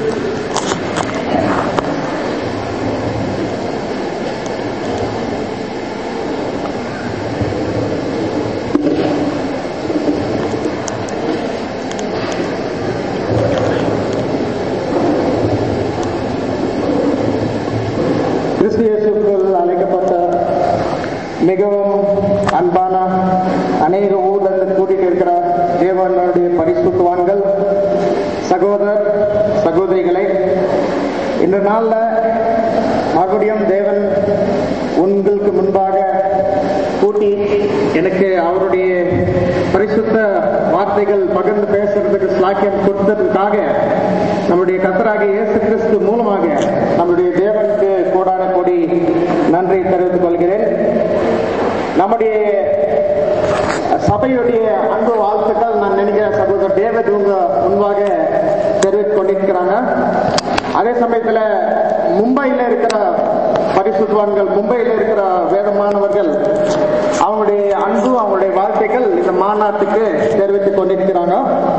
கிறிஸ்து இயேசுக்குள் அழைக்கப்பட்ட மிகவும் அன்பான அநேக ஊர்ல இருந்து கூட்டிட்டு இருக்கிற தேவனுடைய பரிசுத்தவான்கள் சகோதரர் சகோதரிகளை இந்த நாள்ல மறுபடியும் தேவன் உங்களுக்கு முன்பாக கூட்டி எனக்கு அவருடைய பரிசுத்த வார்த்தைகள் பகிர்ந்து பேசுறதுக்கு ஸ்லாக்கியம் கொடுத்ததுக்காக நம்முடைய கத்தராகிய இயேசு கிறிஸ்து மூலமாக நம்முடைய தேவனுக்கு கோடான கோடி நன்றி தெரிவித்துக் கொள்கிறேன் நம்முடைய சபையுடைய அன்பு வாழ்த்துக்கள் நான் நினைக்கிறேன் சகோதரர் டேவிட் உங்க முன்பாக தெரிவித்துக் கொண்டிருக்கிறாங்க அதே சமயத்துல மும்பையில இருக்கிற பரிசுத்தவான்கள் மும்பையில இருக்கிற வேதமானவர்கள் அவங்களுடைய அன்பு அவங்களுடைய வாழ்க்கைகள் இந்த மாநாட்டுக்கு தெரிவித்துக் கொண்டிருக்கிறாங்க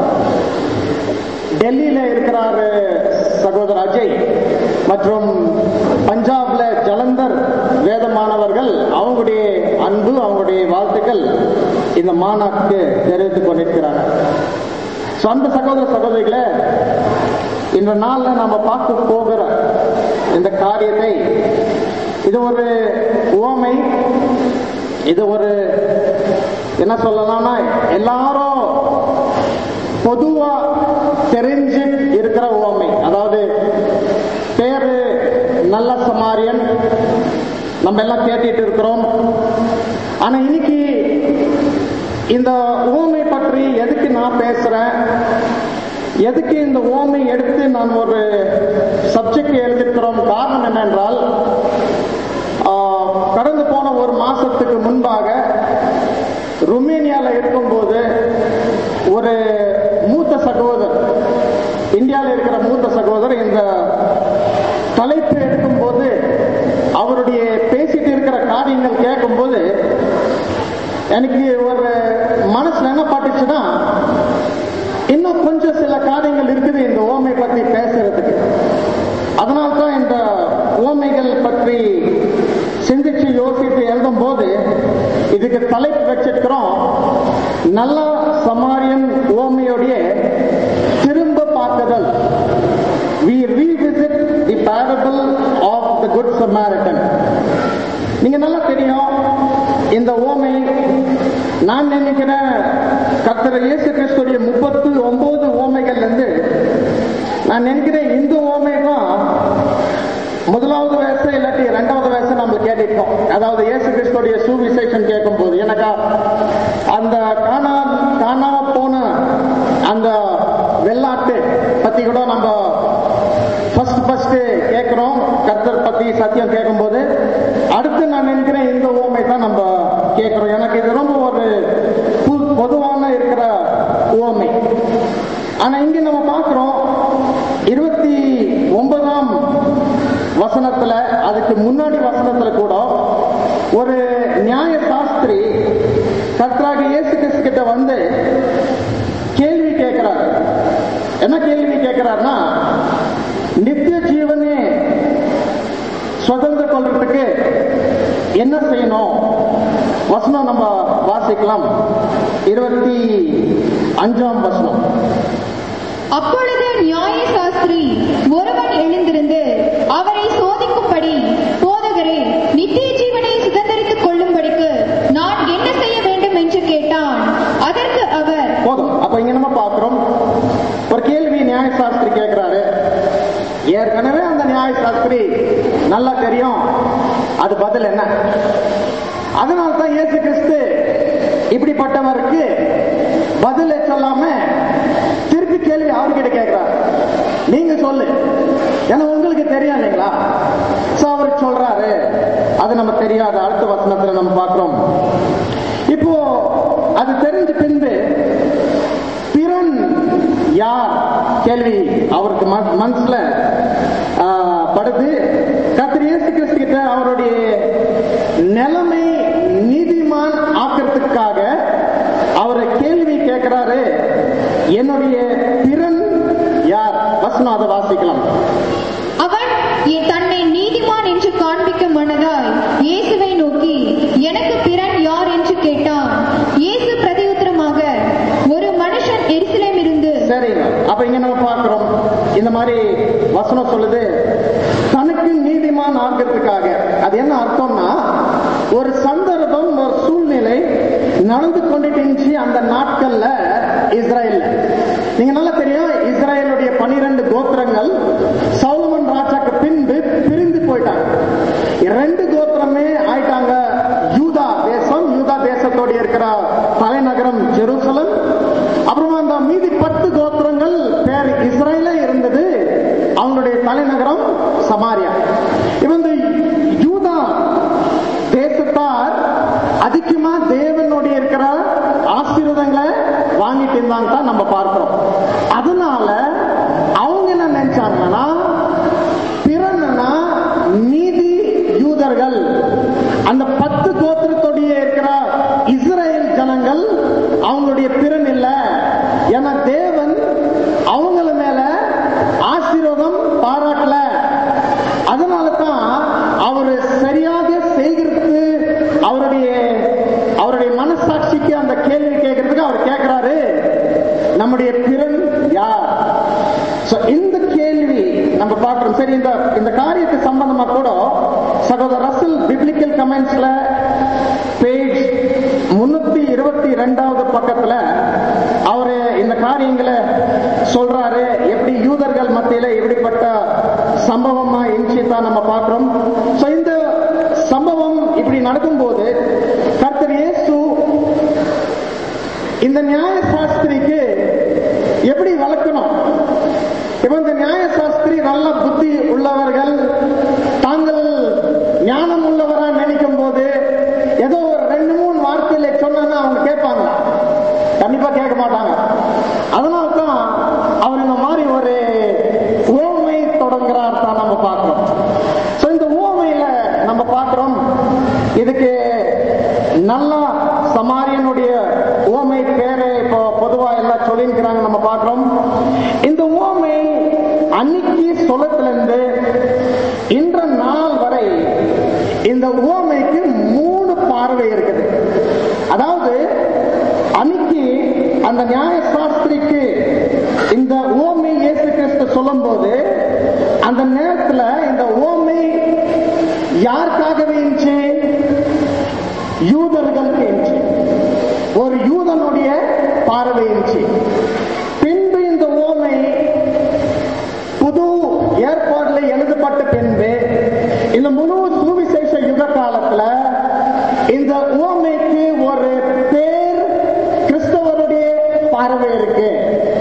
டெல்லியில இருக்கிறாரு சகோதரர் அஜய் மற்றும் பஞ்சாப்ல ஜலந்தர் வேதமானவர்கள் அவங்களுடைய அன்பு அவங்களுடைய வாழ்த்துக்கள் இந்த மாநாட்டுக்கு தெரிவித்துக் கொண்டிருக்கிறாங்க So, அந்த சகோதர சகோதரிகளே இந்த நாள்ல நாம பார்க்க போகிற இந்த காரியத்தை இது ஒரு உவமை இது ஒரு என்ன சொல்லலாம்னா எல்லாரும் பொதுவா தெரிஞ்சு இருக்கிற உவமை அதாவது பேரு நல்ல சமாரியன் நம்ம எல்லாம் கேட்டுட்டு இருக்கிறோம் ஆனா இன்னைக்கு இந்த உவமை பற்றி எதுக்கு நான் பேசுறேன் எதுக்கு இந்த ஓமை எடுத்து நான் ஒரு சப்ஜெக்ட் எழுதிருக்கிறோம் காரணம் என்னென்றால் ஆஹ், கடந்து போன ஒரு மாசத்துக்கு முன்பாக ருமேனியால இருக்கும்போது ஒரு மூத்த சகோதரர் இந்தியாவில் இருக்கிற மூத்த சகோதரர் இந்த தலைப்பு எடுக்கும்போது அவருடைய பேசிட்டு இருக்கிற காரியங்கள் கேட்கும்போது எனக்கு ஒரு மனசுல என்ன பாட்டுச்சுன்னா இன்னும் கொஞ்சம் சில காரியங்கள் இருக்குது இந்த ஓமை பற்றி பேசுறதுக்கு அதனால தான் இந்த ஓமைகள் பற்றி சிந்திச்சு யோசித்து எழுதும் போது இதுக்கு தலைப்பு வச்சிருக்கிறோம் நல்ல சமாரியன் ஓமையுடைய திரும்ப பார்க்குதல் we revisit the parable of the good samaritan நீங்க நல்லா தெரியும் இந்த ஓமை நான் நினைக்கிறேன் கர்த்தர் இயேசு கிறிஸ்துடைய முப்பத்து ஒன்பது ஓமைகள்ல இருந்து நான் நினைக்கிறேன் இந்த ஓமை தான் முதலாவது வயசு இல்லாட்டி இரண்டாவது வயசு நம்ம கேட்டிருக்கோம் அதாவது இயேசு கிறிஸ்துடைய சுவிசேஷம் கேட்கும் போது எனக்கா அந்த காணா காணாம போன அந்த வெள்ளாட்டு பத்தி கூட நம்ம ஃபர்ஸ்ட் ஃபர்ஸ்ட் கேட்கிறோம் கர்த்தர் பத்தி சத்தியம் கேட்கும்போது அடுத்து நான் நினைக்கிறேன் இந்த ஓமை தான் நம்ம கேட்கிறோம் எனக்கு இது ரொம்ப ஒரு பு- பொதுவான இருக்கிற ஓமை ஆனா இங்க நம்ம பார்க்கிறோம் இருபத்தி ஒன்பதாம் வசனத்துல அதுக்கு முன்னாடி வசனத்துல கூட ஒரு நியாய சாஸ்திரி கர்த்தராக இயேசு கிறிஸ்து கிட்ட வந்து கேள்வி கேட்கிறார் என்ன கேள்வி கேட்கிறார்னா நித்திய ஜீவனே சுதந்திர கொள்றதுக்கு என்ன செய்யணும் வசனம் நம்ம வாசிக்கலாம் இருபத்தி அஞ்சாம் வசனம் அப்பொழுது நியாய சாஸ்திரி ஒருவன் எழுந்திருந்து அவரை சோதிக்கும்படி போதகரே நித்திய ஜீவனை சுதந்திரித்துக் கொள்ளும்படிக்கு நான் என்ன செய்ய வேண்டும் என்று கேட்டான் அதற்கு அவர் போதும் அப்ப இங்க நம்ம பார்க்கிறோம் ஒரு கேள்வி நியாய சாஸ்திரி கேட்கிறாரு ஏற்கனவே அந்த நியாய சாஸ்திரி நல்லா தெரியும் அது பதில் என்ன அதனால தான் இயேசு கிறிஸ்து இப்படிப்பட்டவருக்கு பதிலை சொல்லாம திருப்பி கேள்வி அவர்கிட்ட கேட்கிறார் நீங்க சொல்லு ஏன்னா உங்களுக்கு தெரியும் இல்லைங்களா சோ அவர் சொல்றாரு அது நம்ம தெரியாத அடுத்த வசனத்துல நம்ம பார்க்கிறோம் இப்போ அது தெரிஞ்ச பின்பு பிறன் யார் கேள்வி அவருக்கு மன- மனசுல ஆ, படுது கர்த்தர் இயேசு கிறிஸ்து கிட்ட அவருடைய நிலைமை நீதிமான் ஆக்கிறதுக்காக அவரை கேள்வி கேட்கிறாரு என்னுடைய பிறன் யார் வசனம் அதை வாசிக்கலாம் அவன் என் தன்னை நீதிமான் என்று காண்பிக்க மனதாய் இயேசுவை நோக்கி எனக்கு பிறன் யார் என்று கேட்டான் இயேசு பிரதியுத்தரமாக ஒரு மனுஷன் எருசலேம் இருந்து சரிங்க அப்ப இங்க நம்ம பார்க்கிறோம் இந்த மாதிரி வசனம் சொல்லுது தனக்கு நீதிமான் ஆகிறதுக்காக அது என்ன அர்த்தம்னா ஒரு சந்தர்ப்பம் ஒரு சூழ்நிலை நடந்து கொண்டுட்டு இருந்துச்சு அந்த நாட்கள்ல இஸ்ரேல் நீங்க நல்லா தெரியும் இஸ்ரேலுடைய பனிரெண்டு கோத்திரங்கள் சௌலமன் ராஜாக்கு பின்பு பிரிந்து போயிட்டாங்க ரெண்டு கோத்திரமே ஆயிட்டாங்க யூதா தேசம் யூதா தேசத்தோட இருக்கிற தலைநகரம் ஜெருசலம் அப்புறமா அந்த மீதி பத்து கோத்திரங்கள் பேர் இஸ்ரேல இருந்தது அவங்களுடைய தலைநகரம் சமாரியா இப்ப இந்த யூதா தேசத்தார் அதிகமா தேவனுடைய இருக்கிற ஆசீர்வாதங்களை வாங்கிட்டு இருந்தாங்க தான் நம்ம பார்க்கிறோம் அதனால அவங்க என்ன நினைச்சாங்கன்னா பிறன்னா மீதி யூதர்கள் அந்த பத்து கோத்திரத்தோடைய இருக்கிற இஸ்ரேல் ஜனங்கள் அவங்களுடைய பிறன் இல்ல ஏன்னா தேவன் அவங்கள மேல ஆசீர்வாதம் பாராட்டல அதனால தான் அவர் சரியாக செய்கிறது அவருடைய அவருடைய மனசாட்சிக்கு அந்த கேள்வி கேட்கறதுக்கு அவர் கேட்கிறாரு நம்முடைய பிறன் யார் So, இந்த கேள்வி நம்ம பார்க்கிறோம் சரி இந்த இந்த காரியத்துக்கு சம்பந்தமா கூட சகோதரர் ரசல் பிப்ளிக்கல் கமெண்ட்ஸ்ல பேஜ் முன்னூத்தி இருபத்தி ரெண்டாவது பக்கத்துல அவரு இந்த காரியங்களை சொல்றாரு எப்படி யூதர்கள் மத்தியில இப்படிப்பட்ட சம்பவமா இருந்துச்சு தான் நம்ம பார்க்கிறோம் So, இந்த சம்பவம் இப்படி நடக்கும்போது கர்த்தர் இயேசு இந்த நியாய சாஸ்திரிக்கு எப்படி வளர்க்கணும் இப்ப இந்த நியாய சாஸ்திரி நல்ல புத்தி உள்ளவர்கள் தாங்கள் ஞானம் உள்ளவரா நினைக்கும் போது ஏதோ ஒரு ரெண்டு மூணு வார்த்தையில சொன்னா அவங்க கேட்பாங்க கண்டிப்பா கேட்க மாட்டாங்க அதனால தான் அவர் இந்த மாதிரி ஒரு ஓமை தொடங்குறார் தான் நம்ம பார்க்கிறோம் So, இந்த ஓமையில நம்ம பார்க்கிறோம் இதுக்கு நல்லா சமாரியனுடைய ஓமை பேரு இப்போ பொதுவா எல்லாம் சொல்லியிருக்கிறாங்க நம்ம பார்க்கிறோம் இந்த ஓமை அன்னைக்கு சொல்லத்துல இருந்து இன்ற நாள் வரை இந்த ஓமைக்கு மூணு பார்வை இருக்குது அதாவது அன்னைக்கு அந்த நியாய சாஸ்திரிக்கு இந்த ஓமை இயேசு கிறிஸ்து சொல்லும்போது அந்த நேரத்துல இந்த ஓமை யாருக்காகவே இருந்துச்சு யூதர்களுக்கு இருந்துச்சு ஒரு யூதனுடைய பார்வை இருந்துச்சு பின்பு இந்த ஓமை புது ஏற்பாடுல எழுதப்பட்ட பின்பு இந்த முழு சுவிசேஷ யுக காலத்துல இந்த ஓமைக்கு ஒரு பேர் கிறிஸ்தவருடைய பார்வை இருக்கு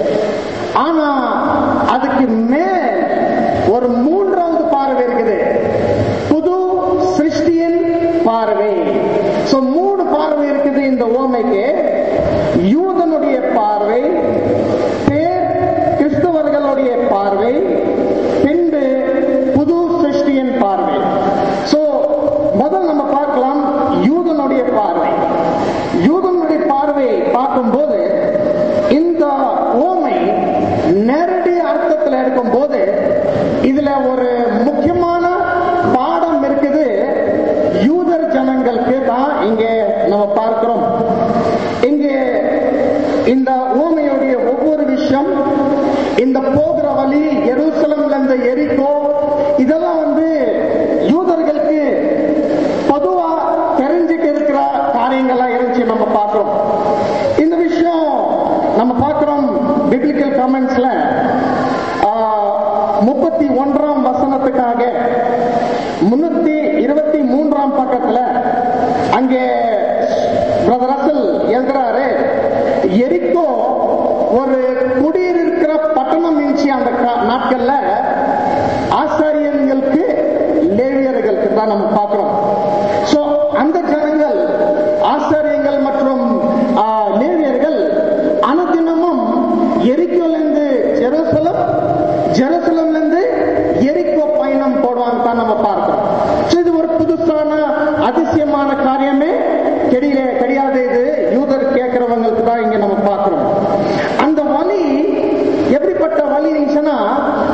ஆனா அதுக்கு மேல் ஒரு மூன்றாவது பார்வை இருக்குது புது சிருஷ்டியின் பார்வை சோ மூணு பார்வை இருக்குது இந்த ஓமைக்கு யூதனுடைய பார்வை பேர் கிறிஸ்தவர்களுடைய பார்வை பின்பு புது சிருஷ்டியின் பார்வை சோ முதல் நம்ம பார்க்கலாம் யூதனுடைய பார்வை யூதனுடைய பார்வை பார்க்கும்போது இந்த ஓமை நேரடி அர்த்தத்தில் எடுக்கும்போது இதுல ஒரு முக்கியமான பாடம் இருக்குது யூதர் ஜனங்களுக்கு தான் இங்கே நம்ம பார்க்கிறோம் இங்கே இந்த ஓமையுடைய ஒவ்வொரு விஷயம் இந்த போகிற வழி எருசலம்ல இருந்து எரிக்கோ இதெல்லாம் வந்து யூதர்களுக்கு பொதுவா தெரிஞ்சுக்க இருக்கிற காரியங்கள்லாம் இருந்துச்சு நம்ம பார்க்கிறோம் இந்த விஷயம் நம்ம பார்க்கிறோம் பிப்ளிக்கல் கமெண்ட்ஸ்ல முப்பத்தி ஒன்றாம் வசனத்துக்காக முன்னூத்தி இருபத்தி மூன்றாம் பக்கத்துல அங்கே பிரதர் ரசல் எழுதுறாரு எரிக்கோ ஒரு குடியிருக்கிற பட்டணம் இருந்துச்சு அந்த கா- நாட்கள்ல ஆசாரியர்களுக்கு லேவியர்களுக்கு தான் நம்ம பார்க்கிறோம் சோ அந்த ஜனங்கள் ஆசாரியங்கள் மற்றும் ஆ, லேவியர்கள் அனுதினமும் எரிக்கோலிருந்து ஜெருசலம் ஜெருசலம்ல இருந்து எரிக்கோ பயணம் போடுவாங்க தான் நம்ம பார்க்கிறோம் So, இது ஒரு புதுசான அதிசயமான காரியமே தெரியல தெரியாது இது யூதர் கேட்கிறவங்களுக்கு தான் இங்க நம்ம பார்க்கிறோம் அந்த வழி எப்படிப்பட்ட வழி இருந்துச்சுன்னா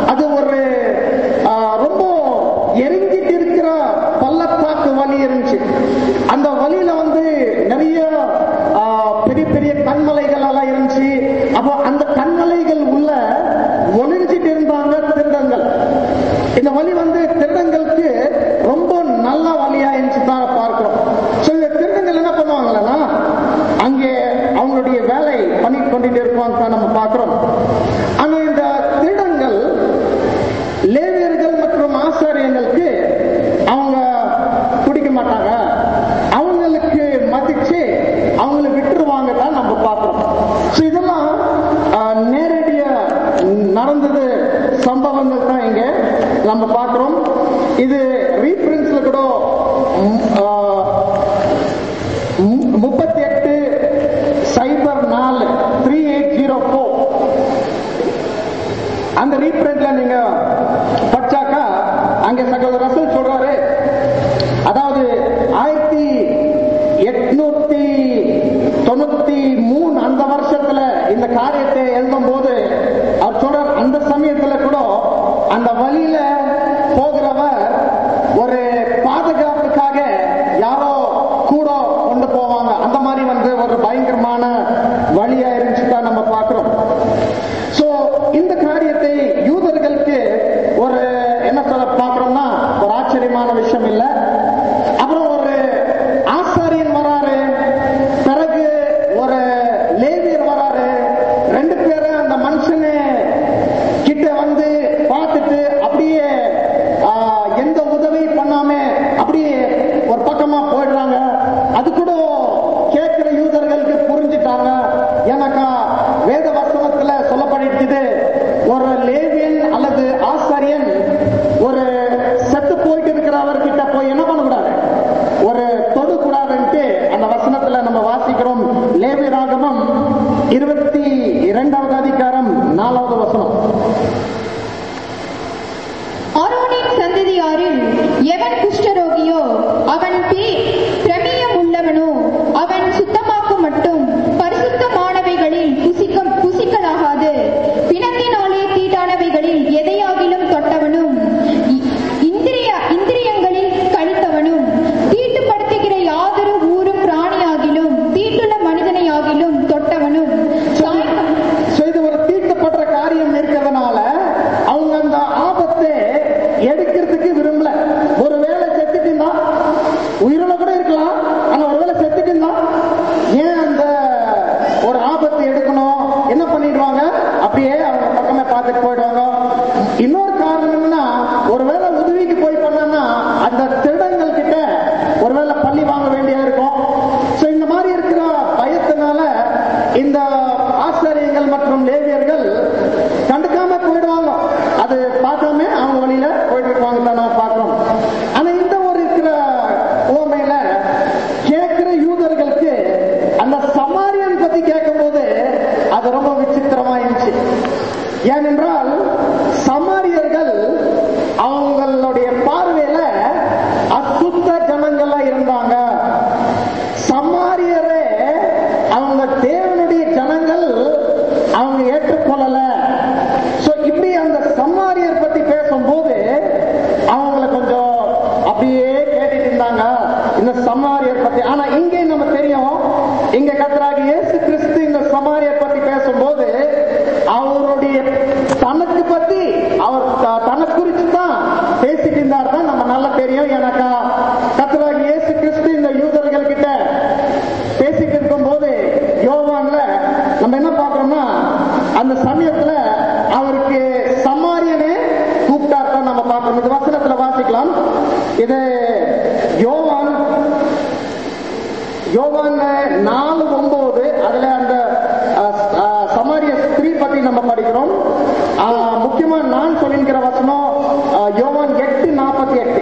நான்கு சம்பவங்கள் தான் இங்க நம்ம பார்க்கிறோம் இது ரீஃபரன்ஸ்ல கூட ம், ஆ, முப்பத்தி எட்டு சைபர் நாலு த்ரீ எயிட் ஜீரோ ஃபோர் அந்த ரீப்ரிண்ட்ல நீங்க படிச்சாக்கா அங்க சகோதரர் ரசல் சொல்றாரு அதாவது ஆயிரத்தி எட்நூத்தி தொண்ணூத்தி மூணு அந்த வருஷத்துல இந்த காரியத்தை எழுதும் போது அவர் சொல்றார் அந்த சமயத்துல கூட அந்த வழியில போகிறவர் ஒரு பாதுகாப்புக்காக யாரோ கூட கொண்டு போவாங்க அந்த மாதிரி வந்து ஒரு பயங்கரமான வழியா இருந்துச்சு தான் நம்ம பார்க்கிறோம் சோ இந்த காரியத்தை யூதர்களுக்கு ஒரு என்ன சொல்ல பார்க்கிறோம்னா ஒரு ஆச்சரியமான விஷயம் இல்ல அப்புறம் ஒரு ஆசாரியன் வராரு பிறகு ஒரு லேவியர் வராரு ரெண்டு பேரும் அந்த மனுஷனு கிட்ட வந்து பார்த்துட்டு அப்படியே ஆ, எந்த உதவி பண்ணாம அப்படியே ஒரு பக்கமா போயிடுறாங்க அது கூட கேட்கிற யூதர்களுக்கு புரிஞ்சுட்டாங்க எனக்கா வேத வசனத்துல சொல்லப்பட்டிருக்குது ஒரு லேவியன் அல்லது ஆசாரியன் ஒரு செத்து போயிட்டு இருக்கிறவர்கிட்ட போய் என்ன பண்ணக்கூடாது ஒரு தொடு கூடாதுன்ட்டு அந்த வசனத்துல நம்ம வாசிக்கிறோம் லேவி ராகமம் இருபத்தி இரண்டாவது அதிகாரம் நாலாவது வசனம் ஆரோனின் சந்ததியாரில் எவன் குஷ்டரோகியோ அவன் பி- பிரமேயம் உள்ளவனோ அவன் சுத்தமாக்கும் மட்டும் பரிசுத்தமானவைகளில் புசிக்க புசிக்கலாகாது பிணத்தினாலே தீட்டானவைகளில் எதையாகிலும் தொட்டவனும் இ- இந்திரிய இந்திரியங்களில் கழித்தவனும் தீட்டுப்படுத்துகிற யாதொரு ஊரும் பிராணியாகிலும் தீட்டுள்ள மனிதனையாகிலும் தொட்டவனும் சாய்க்கும் So, இது ஒரு தீர்க்கப்படுற காரியம் இருக்கிறதுனால அவங்க அந்த ஆபத்தை எடுக்கிறதுக்கு விரும்பல ஒருவேளை செத்துட்டு இருந்தா உயிரோட கூட இருக்கலாம் ஆனா ஒருவேளை செத்துட்டு இருந்தா ஏன் அந்த ஒரு ஆபத்தை எடுக்கணும் என்ன பண்ணிடுவாங்க அப்படியே அவங்க பக்கமே பார்த்துட்டு போயிடுவாங்க இன்னொரு காரணம் என்னன்னா ஒருவேளை உதவிக்கு போய் பண்ணா அந்த திருடங்கள் கிட்ட ஒருவேளை பள்ளி வாங்க வேண்டியா இருக்கும் சோ இந்த மாதிரி இருக்கிற பயத்தினால இந்த ஆசிரியர்கள் மற்றும் லேவியர்கள் கண்டுக்காம போயிடுவாங்க அது பார்க்காம அவங்க வழியில போயிட்டு இருப்பாங்க தான் நம்ம பார்க்கிறோம் ஆனா இந்த ஒரு இருக்கிற ஓமையில கேட்கிற யூதர்களுக்கு அந்த சமாரியன் பத்தி கேட்கும்போது அது ரொம்ப விசித்திரமா இருந்துச்சு ஏனென்றால் சமாரியர்கள் அவங்களுடைய பார்வையில அசுத்த ஜனங்களா இருந்தாங்க சமாரியரே அவங்க தேவனுடைய ஜனங்கள் அவங்க ஏற்றுக்கொள்ளல சோ இப்படி அந்த சமாரியர் பத்தி பேசும்போது அவங்கள கொஞ்சம் அப்படியே கேட்டுட்டு இருந்தாங்க இந்த சமாரியர் பத்தி ஆனா இங்கே நம்ம தெரியும் இங்க கத்தராகி இயேசு கிறிஸ்து இந்த சமாரியர் பத்தி பேசும்போது அவருடைய தனக்கு பத்தி அவர் த- தனக்கு குறித்து தான் பேசிட்டு இருந்தார் தான் நம்ம நல்லா தெரியும் எனக்கா கத்தராகி இயேசு கிறிஸ்து இந்த யூதர்கள் கிட்ட பேசிட்டு இருக்கும்போது யோவான்ல நம்ம என்ன பார்க்கிறோம்னா அந்த சமயத்துல அவருக்கு சமாரியனே கூப்பிட்டார் தான் நம்ம பார்க்கிறோம் இது வசனத்துல வாசிக்கலாம் இது யோவான் யோவான் நாலு ஒன்பது அதுல அந்த அஹ், அஹ், சமாரிய ஸ்திரீ பத்தி நம்ம படிக்கிறோம் அஹ், முக்கியமா நான் சொல்லியிருக்கிற வசனம் அஹ், யோவான் எட்டு நாற்பத்தி எட்டு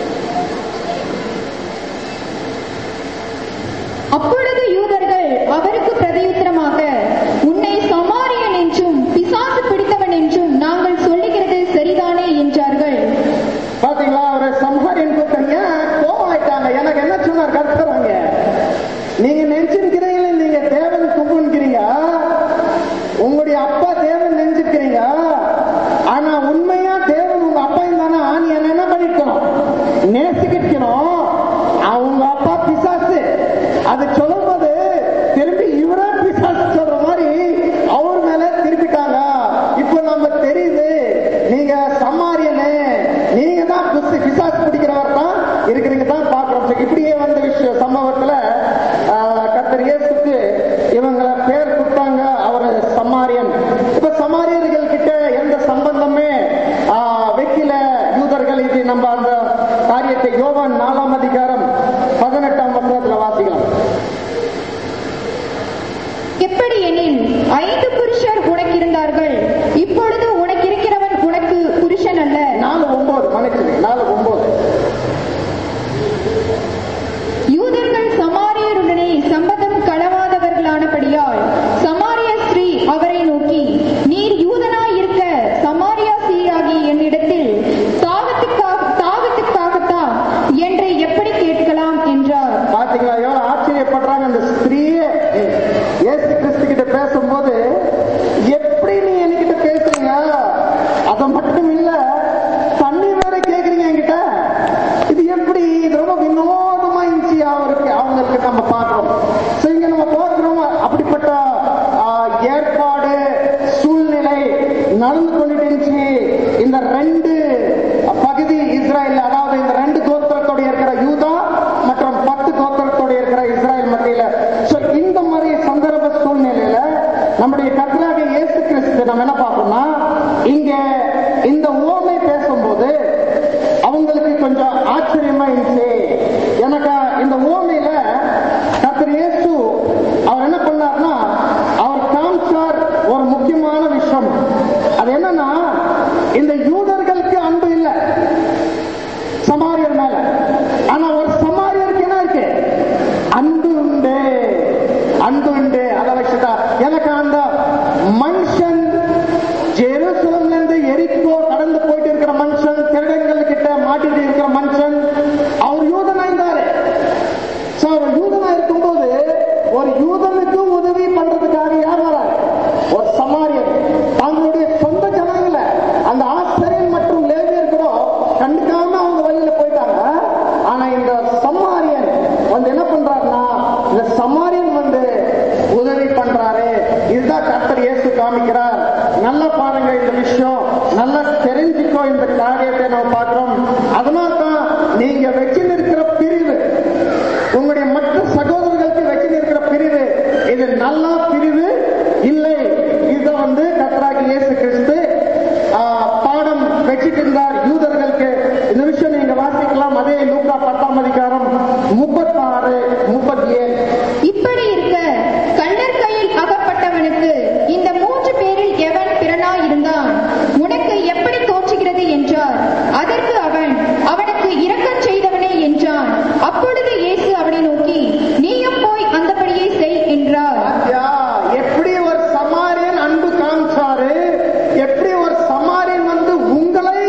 அப்பொழுது யூதர்கள் அவருக்கு பிரதியுத்தரமாக உன்னை சமாரியன் என்றும் பிசாசு பிடித்தவன் என்றும் நாங்கள் சொல்லுகிறது சரிதானே என்றார்கள் பாத்தீங்களா ஒரு சம்ஹாரியன் கூப்பிட்டீங்க கோவம் ஆயிட்டாங்க எனக்கு என்ன சொன்னார் கத்துறாங்க நீங்க நினைச்சிருக்கிறீங்களே நீங்க தேவன் கும்பிடுக்கிறீங்க உங்களுடைய அப்பா தேவன் நினைச்சிருக்கிறீங்க ஆனா உண்மையா தேவன் உங்க அப்பா இருந்தானா நீ என்ன என்ன பண்ணிருக்கணும் நேசிக்கணும் அவங்க அப்பா பிசாசு அது சொல்லும்போது திரும்பி இவரே பிசாசு சொல்ற மாதிரி அவர் மேல திருப்பிட்டாங்க இப்ப நம்ம தெரியுது நீங்க சமாரியனே நீங்க தான் பிசு- பிசாசு பிடிக்கிறவர் தான் இருக்கிறீங்க தான் பாக்குறோம் So, இப்படியே வந்த விஷயம் சம்பவத்துல ஆஹ், கர்த்தர் இயேசுக்கு இவங்க பேர் கொடுத்தாங்க அவர் சமாரியன் இப்ப சமாரியர்கள் கிட்ட எந்த சம்பந்தமே ஆஹ், வைக்கல யூதர்கள் இது நம்ம அந்த காரியத்தை யோவான் நாலாம் அதிகாரம் பதினெட்டாம் வசனத்துல வாசிக்கலாம் எப்படி எனில் ஐந்து புருஷர் உனக்கு இருந்தார்கள் இப்பொழுது உனக்கு இருக்கிற அது மட்டும் இல்ல தண்ணி வேற கேக்குறீங்க என்கிட்ட இது எப்படி இது ரொம்ப வினோதமா இருந்துச்சு அவருக்கு அவங்களுக்கு நம்ம பார்க்கிறோம் So, இங்க நம்ம பார்க்கிறோம் அப்படிப்பட்ட ஆ, ஏற்பாடு சூழ்நிலை நடந்து கொண்டுட்டு இருந்துச்சு இந்த ரெண்டு பகுதி இஸ்ரேல் அதாவது இந்த ரெண்டு கோத்திரத்தோட இருக்கிற யூதா மற்றும் பத்து கோத்திரத்தோட இருக்கிற இஸ்ரேல் மத்தியில So, இந்த மாதிரி சந்தர்ப்ப சூழ்நிலையில நம்முடைய கர்த்தராக இயேசு கிறிஸ்து நம்ம என்ன பார்க்கணும்னா இங்க இந்த ஓமை பேசும்போது அவங்களுக்கு கொஞ்சம் ஆச்சரியமா இருந்துச்சு எனக்கு இந்த ஓமையில கர்த்தர் இயேசு அவர் என்ன பண்ணார்னா அவர் காமிச்சார் ஒரு முக்கியமான விஷயம் அது என்னன்னா இந்த யூதர்களுக்கு அன்பு இல்லை சமாரியர் மேல ஆனா ஒரு சமாரியருக்கு என்ன இருக்கு அன்பு உண்டு அன்பு உண்டு அதை வச்சுட்டா எனக்கு அந்த மனுஷன் ஜெருசலம்ல இருந்து எரிக்கோ கடந்து போயிட்டு இருக்கிற மனுஷன் திருடங்கள் கிட்ட மாட்டிட்டு இருக்கிற மனுஷன் அவர் யூதனா இருந்தாரு So, அவர் யூதனா இருக்கும்போது ஒரு யூதனுக்கு உதவி பண்றதுக்காக யார் வராரு ஒரு சமாரியர் தங்களுடைய சொந்த ஜனங்கள அந்த ஆசிரியர் மற்றும் லேவியர் கூட கண்டுக்காம அவங்க வழியில போயிட்டாங்க ஆனா இந்த சமாரியன் வந்து என்ன பண்றாருன்னா இந்த சமாரியன் வந்து உதவி பண்றாரு இதுதான் கர்த்தர் இயேசு காமிக்கிறார் நல்லா பாருங்க இந்த விஷயம் நல்லா தெரிஞ்சுக்கோ இந்த காரியத்தை நம்ம பார்க்கிறோம் அதனால தான் நீங்க வச்சிருக்கிற பிரிவு உங்களுடைய மற்ற சகோதரர்களுக்கு வச்சிருக்கிற பிரிவு இது நல்ல பிரிவு இல்லை இதை வந்து கர்த்தராகி இயேசு கிறிஸ்து ஆ, பாடம் வச்சிட்டு இருந்தார் யூதர்களுக்கு இந்த விஷயம் நீங்க வாசிக்கலாம் அதே லூக்கா பத்தாம் அதிகாரம் முப்பத்தாறு முப்பத்தி ஏழு இப்படி இருக்க கள்ளர் கையில் அகப்பட்டவனுக்கு இந்த மூன்று பேரில் எவன் பிறனாய் இருந்தான் உனக்கு எப்படி தோற்றுகிறது என்றார் அதற்கு அவன் அவனுக்கு இரக்கம் செய்தவனே என்றான் அப்பொழுது இயேசு அவனை நோக்கி நீயும் போய் அந்தபடியே செய் என்றார் பாத்தியா? எப்படி ஒரு சமாரியன் அன்பு காமிச்சாரு எப்படி ஒரு சமாரியன் வந்து உங்களை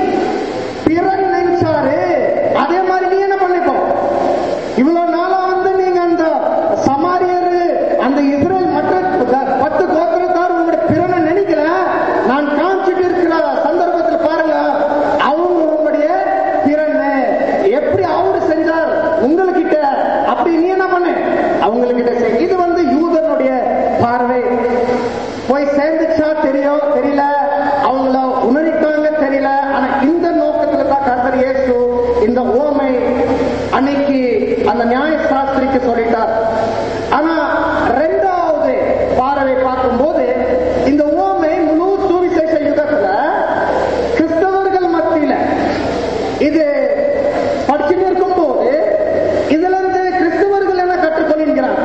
பிறன் நினைச்சாரு அதே மாதிரி நீ என்ன பண்ணிக்கோ இவ்வளவு நாளா வந்து நீங்க அந்த சமாரியர் அந்த இஸ்ரேல் மற்ற த- பத்து கோத்திரத்தார் உங்களுடைய பிறனை நினைக்கல நான் காமிச்சிட்டு இருக்கிற சந்தர்ப்பத்தில் பாருங்க அவங்க உங்களுடைய பிறன்னு எப்படி அவரு செஞ்சார் உங்ககிட்ட அப்படி நீ என்ன பண்ணு அவங்ககிட்ட செய் இது வந்து யூதனுடைய பார்வை போய் சேர்ந்துச்சா தெரியும் தெரியல அவங்கள உணரிட்டாங்க தெரியல ஆனா இந்த நோக்கத்துல தான் கர்த்தர் இயேசு இந்த ஓமை அன்னைக்கு அந்த நியாய சாஸ்திரிக்கு சொல்லிட்டார் ஆனா ரெண்டாவது பார்வை பார்க்கும்போது இந்த ஓமை முழு சுவிசேஷ யுகத்துல கிறிஸ்தவர்கள் மத்தியில இது படிச்சுட்டு இருக்கும்போது இதுல இருந்து கிறிஸ்தவர்கள் என்ன கற்றுக்கொள்கிறாங்க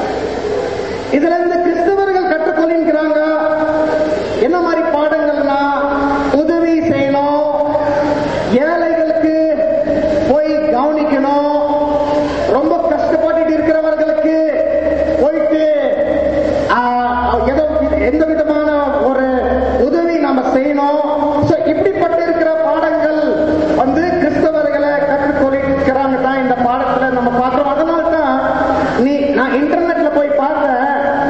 இதுல இருந்து கிறிஸ்தவர்கள் கற்றுக்கொள்கிறாங்க என்ன மாதிரி பாடங்கள்னா உதவி செய்யணும் ஏழைகளுக்கு போய் கவனிக்கணும் ரொம்ப கஷ்டப்பட்டுட்டு இருக்கிறவர்களுக்கு போயிட்டு ஆஹ், ஏதோ எந்த விதமான ஒரு உதவி நம்ம செய்யணும் So, இப்படிப்பட்ட இருக்கிற பாடங்கள் வந்து கிறிஸ்தவர்களை கற்றுக்கொள்கிறாங்க தான் இந்த பாடத்துல நம்ம பார்க்கிறோம் அதனால தான் நீ நான் இன்டர்நெட்ல போய் பார்த்தேன்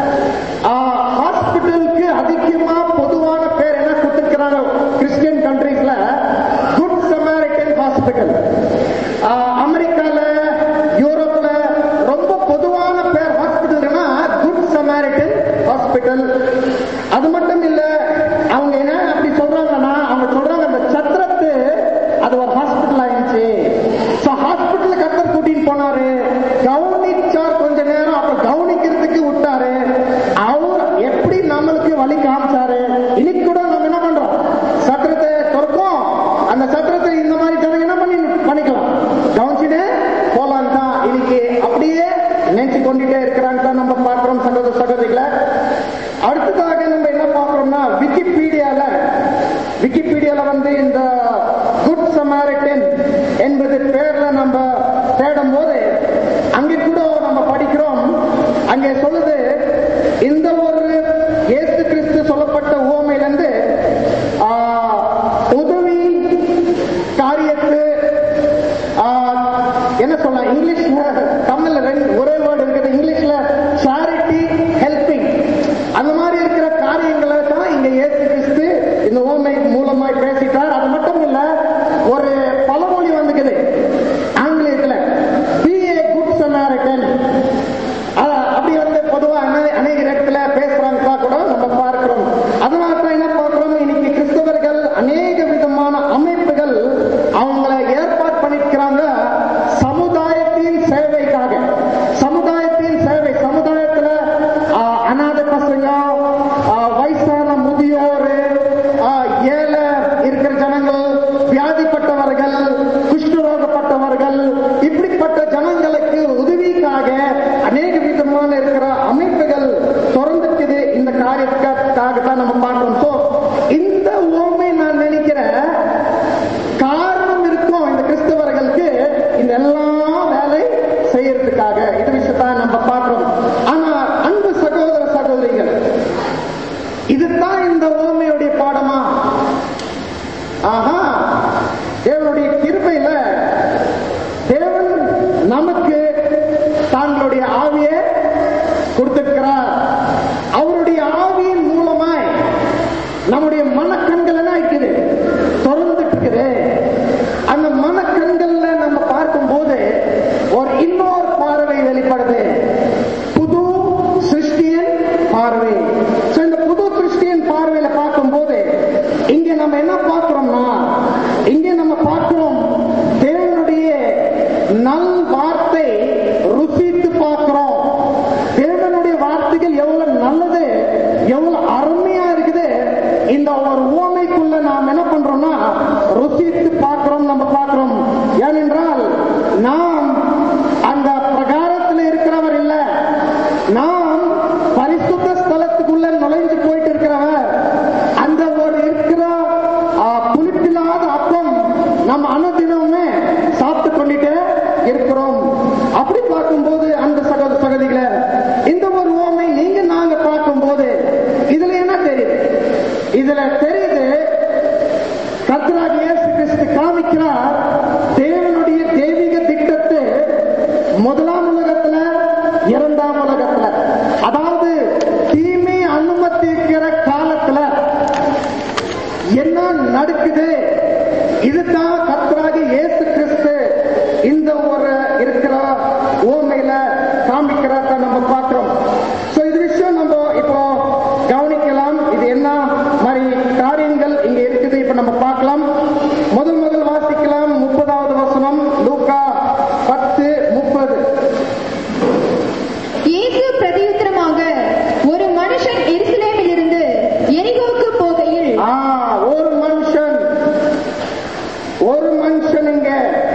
ஹாஸ்பிட்டலுக்கு அதிகமா பொதுவான பேர் என்ன கொடுத்திருக்கிறாங்க கிறிஸ்டியன் கண்ட்ரீஸ்ல குட் சமாரிட்டன் ஹாஸ்பிட்டல் அமெரிக்கால யூரோப்ல ரொம்ப பொதுவான பேர் ஹாஸ்பிட்டல்னா குட் சமாரிட்டன் ஹாஸ்பிட்டல் அது மட்டும் இல்ல அவங்க என்ன அப்படி சொல்றாங்கன்னா அவங்க சொல்றாங்க அந்த சத்திரத்து அது ஒரு ஹாஸ்பிட்டல் ஆயிடுச்சு சோ ஹாஸ்பிட்டல் கத்தர் கூட்டிட்டு போனாரு கவனிச்சார் கொஞ்ச நேரம் அப்புறம் கவனிக்கிறதுக்கு விட்டாரு அவர் எப்படி நம்மளுக்கு வழி காமிச்சாரு இன்னைக்கு கூட நம்ம என்ன பண்றோம் சத்திரத்தை திறக்கும் அந்த சத்திரத்தை இந்த மாதிரி ஜனங்க என்ன பண்ணி பண்ணிக்கலாம் கவனிச்சுட்டு போலாம் தான் இன்னைக்கு அப்படியே நினைச்சு கொண்டுட்டே இருக்கிறாங்க தான் நம்ம பார்க்கிறோம் சகோதர சகோதரிகளை அடுத்ததாக நம்ம என்ன பார்க்கிறோம்னா விக்கிபீடியால விக்கிபீடியால வந்து இந்த குட் சமாரிட்டன் என்பது பேர்ல நம்ம தேடும் போது அங்கே கூட நம்ம படிக்கிறோம் அங்கே சொல்லுது இந்த ஒரு இயேசு கிறிஸ்து சொல்லப்பட்ட ஓமையிலிருந்து ஆ, உதவி காரியத்து ஆ, என்ன சொல்லலாம் இங்கிலீஷ்ல தமிழ்ல ரெண்டு ஒரே வேர்டு இருக்குது இங்கிலீஷ்ல சாரிட்டி ஹெல்பிங் அந்த மாதிரி இருக்கிற காரியங்களை தான் இங்க இயேசு கிறிஸ்து இந்த ஓமை மூலமாய் அநேக விதமான அமைப்புகள் அவங்கள ஏற்பாடு பண்ணிக்கிறாங்க சமுதாயத்தின் சேவைக்காக சமுதாயத்தின் சேவை சமுதாயத்துல ஆ, அனாதை பசங்க ஆ, வயசான முதியோர் ஆ, ஏழை இருக்கிற ஜனங்கள் வியாதிப்பட்டவர்கள் குஷ்டரோகப்பட்டவர்கள் இப்படிப்பட்ட ஜனங்களுக்கு உதவிக்காக அநேக விதமான இருக்கிற அமைப்புகள் திறந்துக்குது இந்த காரியத்துக்காக தான் நம்ம பார்க்கிறோம் So, இந்த ஓமை நான் நினைக்கிறேன் காரணம் இருக்கும் இந்த கிறிஸ்தவர்களுக்கு இந்த எல்லா வேலை செய்யறதுக்காக இது விஷயத்தான் நம்ம பார்க்கிறோம் ஆனா அன்பு சகோதர சகோதரிகள் இதுதான் இந்த ஓமையுடைய பாடமா ஆஹா தேவனுடைய கிருபையில தேவன் நமக்கு தங்களுடைய ஆவியை கொடுத்திருக்கிறார் அவருடைய ஆவியின் மூலமாய் நம்முடைய மனக்கண்கள் என்ன இருக்குது திறந்துட்டு இருக்குது அந்த மனக்கண்கள்ல நம்ம பார்க்கும்போது ஒரு இன்னொரு பார்வை வெளிப்படுது புது சிருஷ்டியின் பார்வை So, இந்த புது கிறிஸ்டியன் பார்வையில பார்க்கும்போது இங்க நம்ம என்ன பார்க்கிறோம்னா இங்க நம்ம பார்க்கிறோம் தேவனுடைய நல் வார்த்தை ருசித்து பார்க்கிறோம் தேவனுடைய வார்த்தைகள் எவ்வளவு நல்லது எவ்வளவு அருமையா இருக்குது இந்த ஒரு உவமைக்குள்ள நாம் என்ன பண்றோம்னா ருசித்து பார்க்கிறோம் நம்ம பார்க்கிறோம் ஏனென்றால் நாம் அந்த பிரகாரத்தில் இருக்கிறவர் இல்ல நாம் பரிசுத்த ஸ்தலத்துக்குள்ள நுழைஞ்சு போயிட்டு இருக்கிறவர் அந்த ஒரு இருக்கிற ஆ, புளிப்பில்லாத அப்பம் நம்ம அனுதினமுமே சாப்பிட்டு கொண்டுட்டே இருக்கிறோம் அப்படி பார்க்கும்போது அந்த சகோதர சகதிகளை இந்த ஒரு ஓமை நீங்க நாங்க பார்க்கும்போது இதுல என்ன தெரியுது இதுல தெரியுது கர்த்தராக இயேசு கிறிஸ்து காமிக்கிறார் தேவனுடைய தெய்வீக திட்டத்தை முதலாம் உலகத்துல இரண்டாம் உலகத்துல அதாவது தீமை அனுமதிக்கிற காலத்துல என்ன நடக்குது இதுதான் கர்த்தராக இயேசு கிறிஸ்து இந்த ஒரு இருக்கிற ஓமையில காமிக்கிறத நம்ம பார்க்கிறோம் சோ இது விஷயம் நம்ம இப்போ கவனிக்கலாம் இது என்ன மாதிரி காரியங்கள் இங்க இருக்குது இப்ப நம்ம பார்க்கலாம் முதல் முதல் வாசிக்கலாம் முப்பதாவது வசனம் லூக்கா பத்து முப்பது இயேசு பிரதியுத்தரமாக ஒரு மனுஷன் எருசலேமில் இருந்து எரிகோவுக்கு போகையில் ஆ ஒரு மனுஷன் ஒரு மனுஷன் இங்க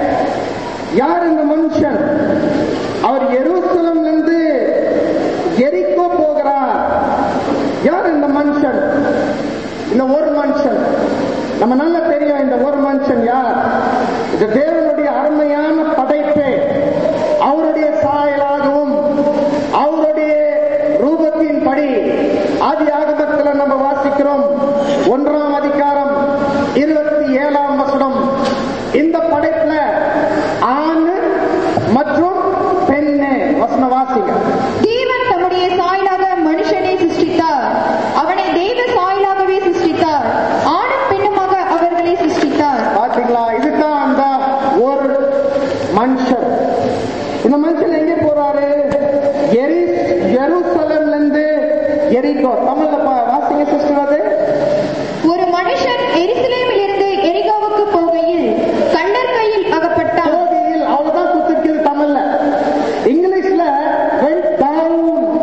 யார் இந்த மனுஷன் அவர் எருசலம்ல இருந்து எரிக்கோ போகிறார் யார் இந்த மனுஷன் இந்த ஒரு மனுஷன் நம்ம நல்லா தெரியும் இந்த ஒரு மனுஷன் யார் இது தேவனுடைய அருமையான படைப்பு அவருடைய சாயலாகவும் அவருடைய ரூபத்தின் படி ஆதி ஆகமத்தில் நம்ம வாசிக்கிறோம் ஒன்றாம் அதிகாரம் இருபத்தி ஏழாம் வசனம் இந்த படைப்புல ஆண் மற்றும் பெண்ணு வசன வாசிங்க தேவன் தம்முடைய சாயலாக மனுஷனை சிருஷ்டித்தார் அவனை தெய்வ சாயலாகவே சிருஷ்டித்தார் ஆணும் பெண்ணுமாக அவர்களை சிருஷ்டித்தார் பாத்தீங்களா இதுதான் அந்த ஒரு மனுஷன் இந்த மனுஷன் எங்க போறாரு எரி எருசலம்ல இருந்து எரிக்கோ தமிழ்ல பா- வாசிங்க சிஸ்டர் அது ஒரு மனுஷன் எருசலேமில் இருந்து எரிகோவுக்கு போகையில் கண்டர் கையில் அகப்பட்டான் போகையில் அவ்வளவுதான் குத்துருக்குது தமிழ்ல இங்கிலீஷ்ல went down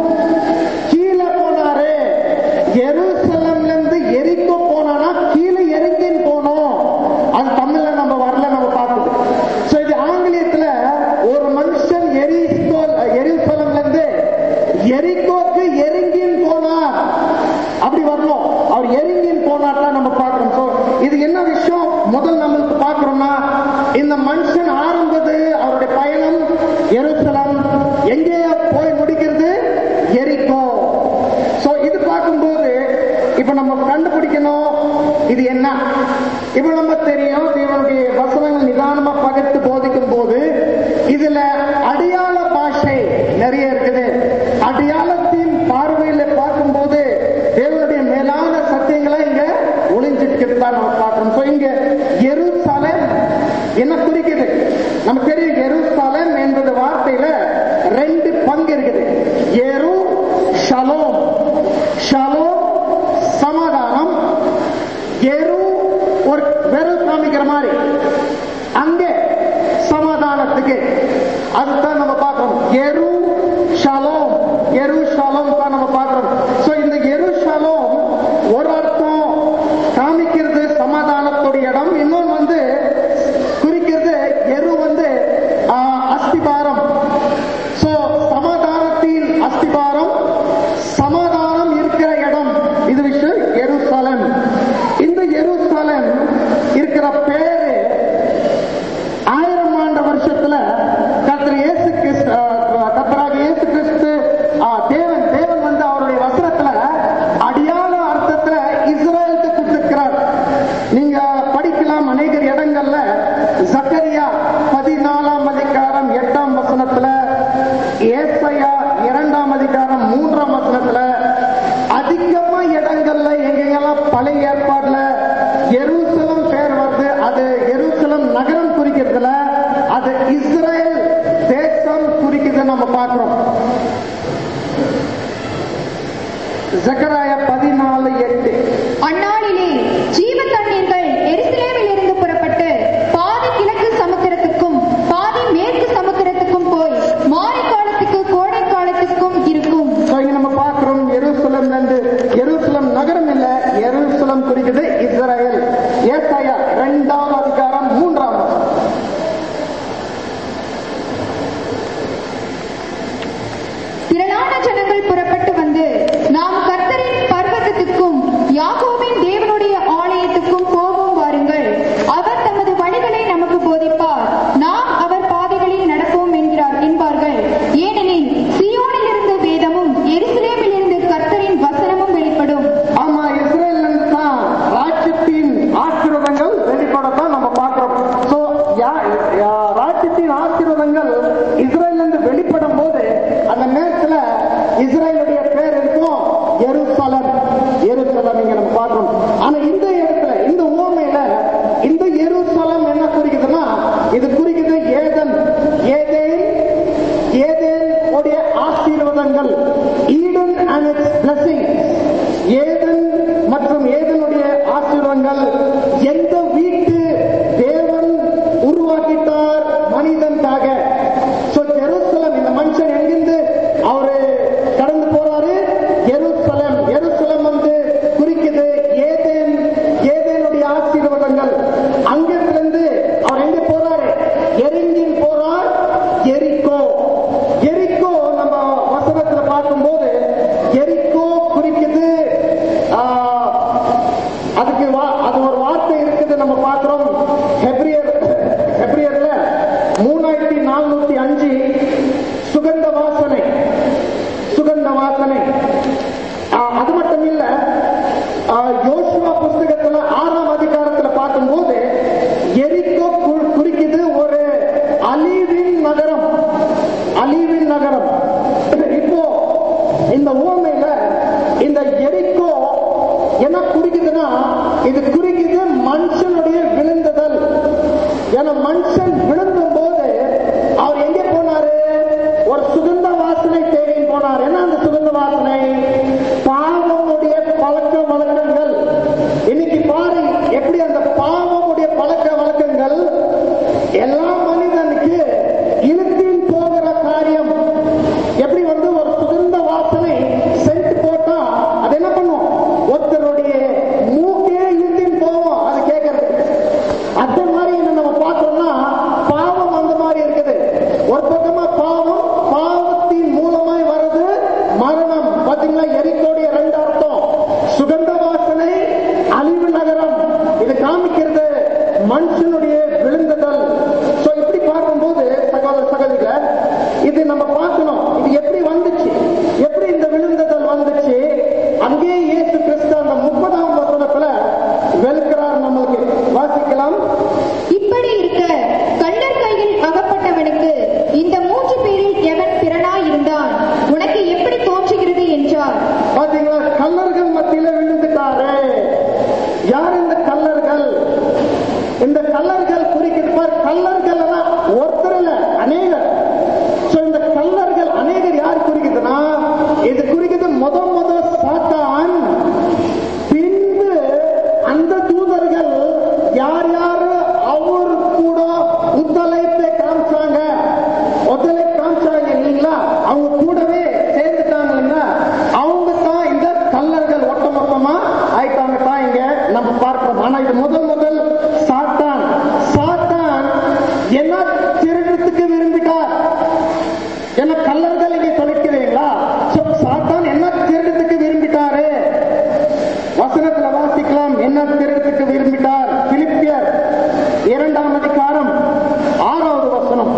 கீழே போனாரு எருசலம்ல இருந்து எரிக்கோ போனானா கீழே இறங்கின்னு போனோம் அது தமிழ்ல நம்ம வரல நம்ம பார்த்தது சோ இது ஆங்கிலத்துல ஒரு மனுஷன் எரிஸ்கோ எருசலம்ல இருந்து எரிக்கோக்கு எரிங்கின்னு போனார் அப்படி வரணும் அவர் எரிங்கின்னு போனார் தான் நம்ம பார்க்கிறோம் சோ இது என்ன விஷயம் முதல் நம்மளுக்கு பார்க்கிறோம்னா இந்த மனுஷன் ஆரம்பது அவருடைய பயணம் எருசலம் எங்கே போய் முடிக்கிறது எரிக்கோ சோ இது பார்க்கும்போது இப்ப நம்ம கண்டுபிடிக்கணும் இது என்ன இப்ப நம்ம தெரியும் தேவனுடைய வசனங்கள் நிதானமா பகிர்ந்து போதிக்கும் போது இதுல அடையாள பாஷை நிறைய இருக்குது அடையாளத்தின் பார்வையில பார்க்கும்போது தேவனுடைய மேலான சத்தியங்களை இங்க ஒளிஞ்சிட்டு தான் நம்ம பார்க்கிறோம் So, இங்க எருசலேம் என்ன குறிக்குது நமக்கு தெரியும் எருசலேம் என்பது வார்த்தையில ரெண்டு பங்கு இருக்குது எரு ஷலோம் ஷலோம் சமாதானம் எரு ஒரு விரல் காமிக்கிற மாதிரி அங்கே சமாதானத்துக்கு அதுதான் நம்ம பார்க்கிறோம் எரு ஷலோம் எரு ஷலோம் தான் நம்ம பார்க்கிறோம் சோ இந்த எரு ஷலோம் ஒரு அர்த்தம் காமிக்கிறது சமாதானத்துடைய இடம் இன்னொன்று வந்து குறிக்கிறது எரு வந்து ஆஹ், அஸ்திபாரம் சோ சமாதானத்தின் அஸ்திபாரம் சமாதானம் இருக்கிற இடம் இது விஷயம் எருசலம் இந்த எருசலம் இருக்கிற பேரு ஆயிரம் ஆண்டு வருஷத்துல கர்த்தர் இயேசு கிறிஸ்து ஆஹ், கர்த்தராக இயேசு கிறிஸ்து ஆஹ், தேவன் தேவன் வந்து அவருடைய வசனத்துல அடியாள அர்த்தத்துல இஸ்ரேலுக்கு கொடுத்திருக்கிறார் நீங்க படிக்கலாம் அநேக இடங்கள்ல ஜக்கரியா பதினாலாம் அதிகாரம் எட்டாம் வசனத்துல ஏசையா இரண்டாம் அதிகாரம் மூன்றாம் வசனத்துல அதிகமா இடங்கள்ல எங்கெங்கெல்லாம் பழைய ஏற்பாடுல எருசலம் பேர் வருது அது எருசலம் நகரம் குறிக்கிறதுல அது இஸ்ரேல் தேசம் குறிக்கிறது நம்ம பார்க்கிறோம் ஜக்கராய பதினாலு எட்டு அந்நாளிலே ஜீவ தண்ணீர்கள் எருசலேமில் இருந்து புறப்பட்டு பாதி கிழக்கு சமுத்திரத்துக்கும் பாதி மேற்கு சமுத்திரத்துக்கும் போய் மாரி காலத்துக்கு கோடை காலத்துக்கும் இருக்கும் So, இங்க நம்ம பார்க்கிறோம் எருசலம் என்று எருசலம் நகரம் இல்ல எருசலம் குறிக்கிறது இஸ்ரேல் ஏசாயா இரண்டாம் அதிகாரம் மூன்றாம் வசனம். திரளான ஜனங்கள் புறப்பட்டு வந்து நாம் கர்த்தரின் பர்வதத்துக்கும் யாக்கோபின் தேவனுடைய ஆலயத்துக்கும் போவோம் வாருங்கள் அவர் தமது வழிகளை நமக்கு போதிப்பார் நாம் அவர் பாதைகளில் நடப்போம் என்கிறார் என்பார்கள் ஏனெனில் சியோனில் இருந்து வேதமும் எருசலேமில் இருந்து கர்த்தரின் வசனமும் வெளிப்படும் ஆமா இஸ்ரேல் தான் ராஜ்யத்தின் ஆசீர்வாதங்கள் வெளிப்படத்தான் நம்ம பார்க்கிறோம் சோ ராஜ்யத்தின் ஆசீர்வாதங்கள் இஸ்ரேல் இருந்து வெளிப்படும் போது அந்த நேரத்துல இஸ்ரேலுடைய பேர் இருக்கும் எருசலம் எருசலம் இங்க நம்ம பார்க்கிறோம் ஆனா இந்த இடத்துல இந்த ஊமையில இந்த எருசலம் என்ன குறிக்குதுன்னா இது குறிக்குது ஏதன் ஏதேன் ஏதேன் உடைய ஆசீர்வாதங்கள் ஈடன் அண்ட் இட்ஸ் blessings ஏதன் மற்றும் ஏதனுடைய ஆசீர்வாதங்கள் எந்த வீட்டு தேவன் உருவாக்கிட்டார் மனிதனுக்காக சோ ஜெருசலம் இந்த மனுஷன் எங்கிருந்து அவரு கடந்து போறாரு எருசலம் எருசலம் வந்து குறிக்குது ஏதேன் ஏதேனுடைய ஆசீர்வாதங்கள் அங்கிருந்து அவர் எங்க போறாரு எரிஞ்சின் போறார் எரிக்கோ எரிக்கோ நம்ம வசனத்துல பார்க்கும்போது எரிக்கோ குறிக்குது ஆஹ், அதுக்கு வா- அது ஒரு வார்த்தை இருக்குது நம்ம பார்க்கிறோம் ஹெப்ரியர் ஹெப்ரியர்ல மூணாயிரத்தி நானூத்தி அஞ்சு சுகந்த வாசனை சுகந்த வாசனை ஆஹ், அது மட்டும் இல்ல ஆஹ், யோசுவா புஸ்தகத்துல ஆறாம் அதிகாரத்துல பார்க்கும்போது எரிக்கோ கு- குறிக்குது ஒரு அலீவின் நகரம் அலீவின் நகரம் இப்போ இந்த ஊமையில இந்த எரிக்கோ என்ன குறிக்குதுன்னா இது குறிக்குது மனுஷனுடைய விழுந்துதல் ஏன்னா மனுஷன் விழுந்தும் போது அவர் எங்க போனாரு ஒரு சுகந்த வாசனை தேடி போனார் என்ன அந்த சுகந்த வாசனை பாவமுடைய பழக்க வழக்கங்கள் இன்னைக்கு பாரு எப்படி அந்த பாவமுடைய பழக்க வழக்கங்கள் எல்லா மனிதனுக்கு இழுத்தின் போகிற காரியம் எப்படி வந்து ஒரு சுகந்த வாசனை சென்ட் போட்டா அது என்ன பண்ணும் ஒருத்தருடைய மூக்கே இழுத்தின் போவோம் அது கேட்கறதுக்கு அந்த மாதிரி என்ன நம்ம பார்த்தோம்னா பாவம் அந்த மாதிரி இருக்குது ஒரு பக்கமா பாவம் பாவத்தின் மூலமாய் வருது மரணம் பாத்தீங்களா எரிக்கோடைய ரெண்டு அர்த்தம் சுகந்த வாசனை அழிவு நகரம் இது காமிக்கிறது மனுஷனுடைய விழுந்துதல் சோ இப்படி பார்க்கும்போது சகோதர சகோதரிகள இது நம்ம பார்க்கணும் இது எப்படி வந்துச்சு எப்படி இந்த விழுந்துதல் வந்துச்சு அங்கேயே இயேசு கிறிஸ்து அந்த முப்பதாம் வசனத்துல வெளுக்கிறார் நம்மளுக்கு வாசிக்கலாம் இப்படி இருக்க கள்ளர் கையில் அகப்பட்டவனுக்கு இந்த மூன்று பேரில் எவன் பிறனாய் இருந்தான் உனக்கு எப்படி தோன்றுகிறது என்றார் பாத்தீங்களா கல்லர்கள் மத்தியில விழுந்துட்டாரு யார் இந்த கல்லர்கள் இந்த கல்லர்கள் குறிக்கிறது பார் கல்லர்கள் எல்லாம் ஒருத்தர் இல்ல அநேகர் So, இந்த கல்லர்கள் முதல் சாத்தான் சாத்தான் என்ன திருடத்துக்கு விரும்பிட்டார் என்ன கல்லர்கள் இங்கே சொல்லிக்கிறீங்களா So, சாத்தான் என்ன திருடத்துக்கு விரும்பிட்டாரு வசனத்துல வாசிக்கலாம் என்ன திருடத்துக்கு விரும்பிட்டார் பிலிப்பியர் இரண்டாம் அதிகாரம் ஆறாவது வசனம்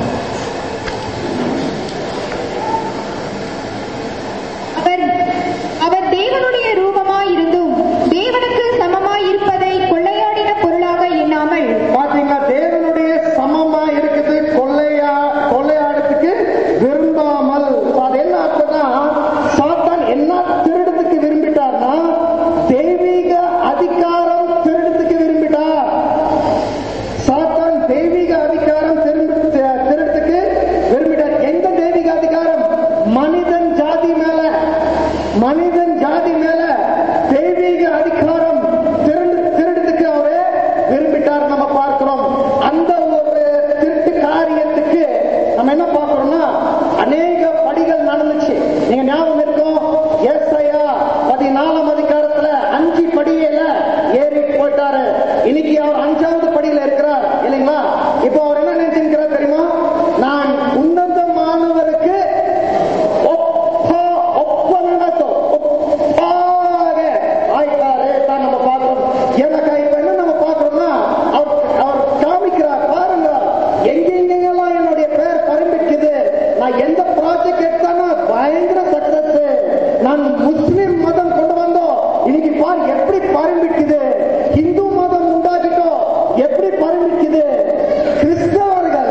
அவர் அவர் தேவனுடைய ரூபமாயிருந்தும் தேவனுக்கு சமமாயிருப்பதை கொள்ளையாடின பொருளாக எண்ணாமல் பாத்தீங்களா தேவனுடைய சமமா இருக்குது கொள்ளையா கொள்ளையாடத்துக்கு விரும்பாமல் அது என்ன அர்த்தம்னா சாத்தான் என்ன திருடத்துக்கு விரும்பிட்டார்னா தெய்வீக அதிகாரம் திருடத்துக்கு விரும்பிட்டார் சாத்தான் தெய்வீக அதிகாரம் திரும்ப திருடத்துக்கு விரும்பிட்டார் எந்த தெய்வீக அதிகாரம் மனிதன் ஜாதி மேல மனிதன் ஜாதி மேல தெய்வீக அதிகாரம் திருடு திருடத்துக்கு அவரு விரும்பிட்டார் நம்ம பார்க்கிறோம் அந்த ஒரு திருட்டு காரியத்துக்கு நம்ம என்ன பார்க்கிறோம்னா அநேக படிகள் நடந்துச்சு நீங்க ஞாபகம் இருக்கும் ஏசாயா பதினாலாம் அதிகாரத்துல அஞ்சு படியில ஏறி போயிட்டாரு இன்னைக்கு அவர் அஞ்சாவது படியில இருக்கிறார் இல்லைங்களா இப்போ அவர் என்ன நினைச்சிருக்கிறார் தெரியுமா நான் உன்னதமானவருக்கு ஒப்பா ஒப்பனதோ ஒப்பாக ஆயிட்டாரு தான் நம்ம பார்க்கிறோம் எனக்கு இப்ப என்ன நம்ம பார்க்கிறோம்னா அவர் அவர் காமிக்கிறார் பாருங்க எங்கெங்கெல்லாம் என்னுடைய பேர் பரம்பிக்குது நான் எந்த ப்ராஜெக்ட் எடுத்தாலும் பயங்கர சக்சஸ் நான் முஸ்லிம் மதம் கொண்டு வந்தோம் இன்னைக்கு பார் எப்படி பரம்பிக்குது இந்து மதம் உண்டாக்கிட்டோம் எப்படி பரம்பிக்குது கிறிஸ்தவர்கள்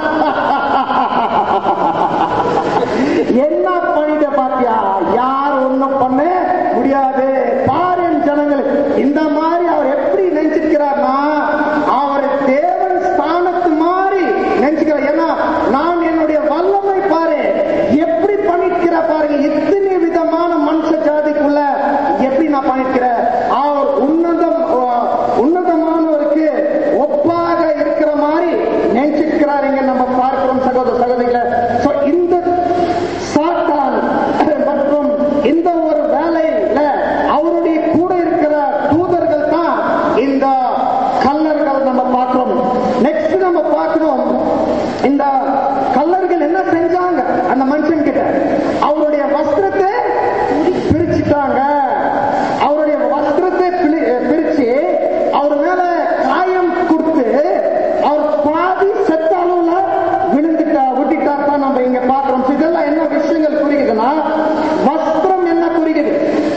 என்ன பண்ணிட்ட பாத்தியா யார் ஒண்ணும் பண்ண முடியாது பாரின் ஜனங்கள் இந்த மாதிரி அவர் எப்படி நினைச்சிருக்கிறார்னா அவர் தேவன் ஸ்தானத்து மாதிரி நினைச்சுக்கிறார் ஏன்னா நான் என்னுடைய வல்லமை பாரு எப்படி பண்ணிருக்கிற பாருங்க இத்தனை விதமான மனுஷ ஜாதிக்குள்ள எப்படி நான் பண்ணிருக்கிறேன் அவர் உன்னதம் உன்னதமானவருக்கு ஒப்பாக இருக்கிற மாதிரி நினைச்சிருக்கிறார் இங்க நம்ம பார்க்கிறோம் சகோதர சகோதரிகளை So, இந்த சாத்தான் மற்றும் இந்த ஒரு வேலையில அவருடைய கூட இருக்கிற தூதர்கள் தான் இந்த கல்லர்கள் நம்ம பார்க்கிறோம் நெக்ஸ்ட் நம்ம பார்க்கிறோம் இந்த கல்லர்கள் என்ன செஞ்சாங்க அந்த மனுஷன் கிட்ட அவருடைய வஸ்திரத்தை பிரிச்சுட்டாங்க அவருடைய வஸ்திரத்தை பிரி- பிரிச்சு அவர் மேல காயம் கொடுத்து அவர் பாதி செத்த அளவுல விழுந்துட்டா விட்டுட்டா தான் நம்ம இங்க பார்க்கிறோம் So, இதெல்லாம் என்ன விஷயங்கள் குறிக்குதுன்னா வஸ்திரம் என்ன குறிக்குது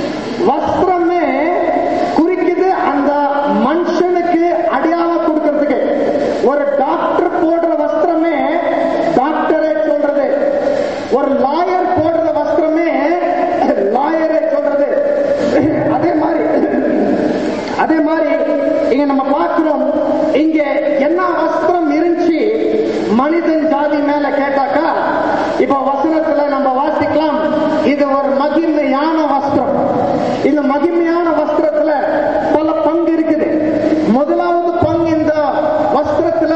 வஸ்திரமே குறிக்குது அந்த மனுஷனுக்கு அடையாளம் கொடுக்கறதுக்கு ஒரு டாக்டர் போடுற வஸ்திரமே டாக்டரே சொல்றது ஒரு லாயர் போடுற வஸ்திரமே லாயரே சொல்றது அதே மாதிரி அதே மாதிரி இங்க நம்ம பார்க்கிறோம் இங்க என்ன வஸ்திரம் இருந்துச்சு மனிதன் ஜாதி மேல கேட்டாக்கா இப்ப வசனத்துல நம்ம வாசிக்கலாம் இது ஒரு மகிமையான வஸ்திரம் இந்த மகிமையான வஸ்திரத்துல பல பங்கு இருக்குது முதலாவது பங்கு இந்த வஸ்திரத்துல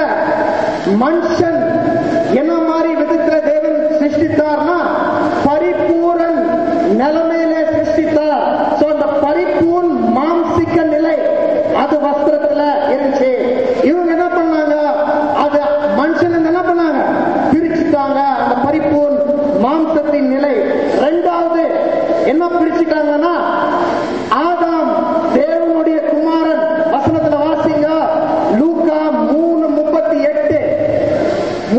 மனுஷன் என்ன மாதிரி விதத்துல தேவன் சிருஷ்டித்தார்னா பரிபூரன் நிலைமையிலே சிருஷ்டித்தார் So, அந்த பரிபூர்ண மாம்சிக்க நிலை அது வஸ்திரத்துல இருந்துச்சு இவங்க என்ன பண்ணாங்க அது மனுஷன் என்ன பண்ணாங்க பிரிச்சுட்டாங்க அந்த பரிபூர்ண மாம்சத்தின் நிலை ரெண்டாவது என்ன பிரிச்சுட்டாங்கன்னா ஆதாம் தேவனுடைய குமாரன் வசனத்துல வாசிங்க லூக்கா மூணு முப்பத்தி எட்டு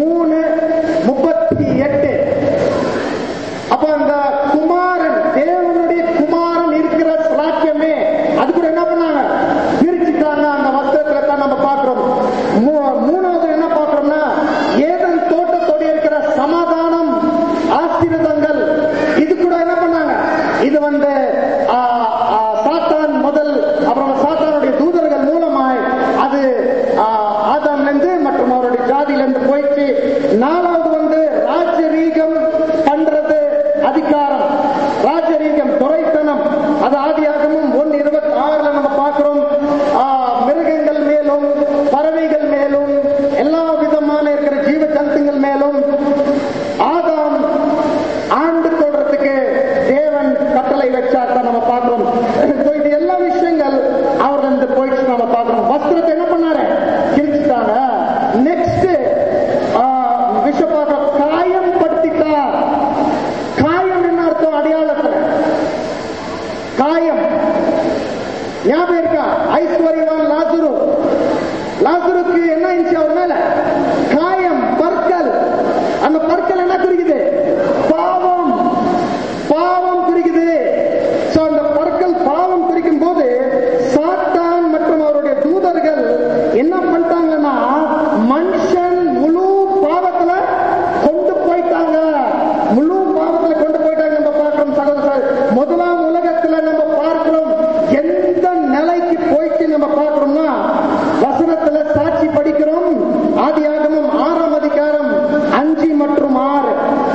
இருந்துச்சு அவர் மேல காயம் பற்கள் அந்த பற்கள் என்ன குறிக்குது பாவம் பாவம் குறிக்குது சோ அந்த பற்கள் பாவம் குறிக்கும் போது சாத்தான் மற்றும் அவருடைய தூதர்கள் என்ன பண்ணிட்டாங்கன்னா மனுஷன் முழு பாவத்துல கொண்டு போயிட்டாங்க முழு பாவத்துல கொண்டு போயிட்டாங்க நம்ம பார்க்கிறோம் சகோதரர் முதலாம் உலகத்துல நம்ம பார்க்கிறோம் எந்த நிலைக்கு போயிட்டு நம்ம பார்க்கிறோம்னா வசனத்துல சாட்சி படிக்கிறோம் ஆதியாகமம் ஆறாம் அதிகாரம் அஞ்சு மற்றும் ஆறு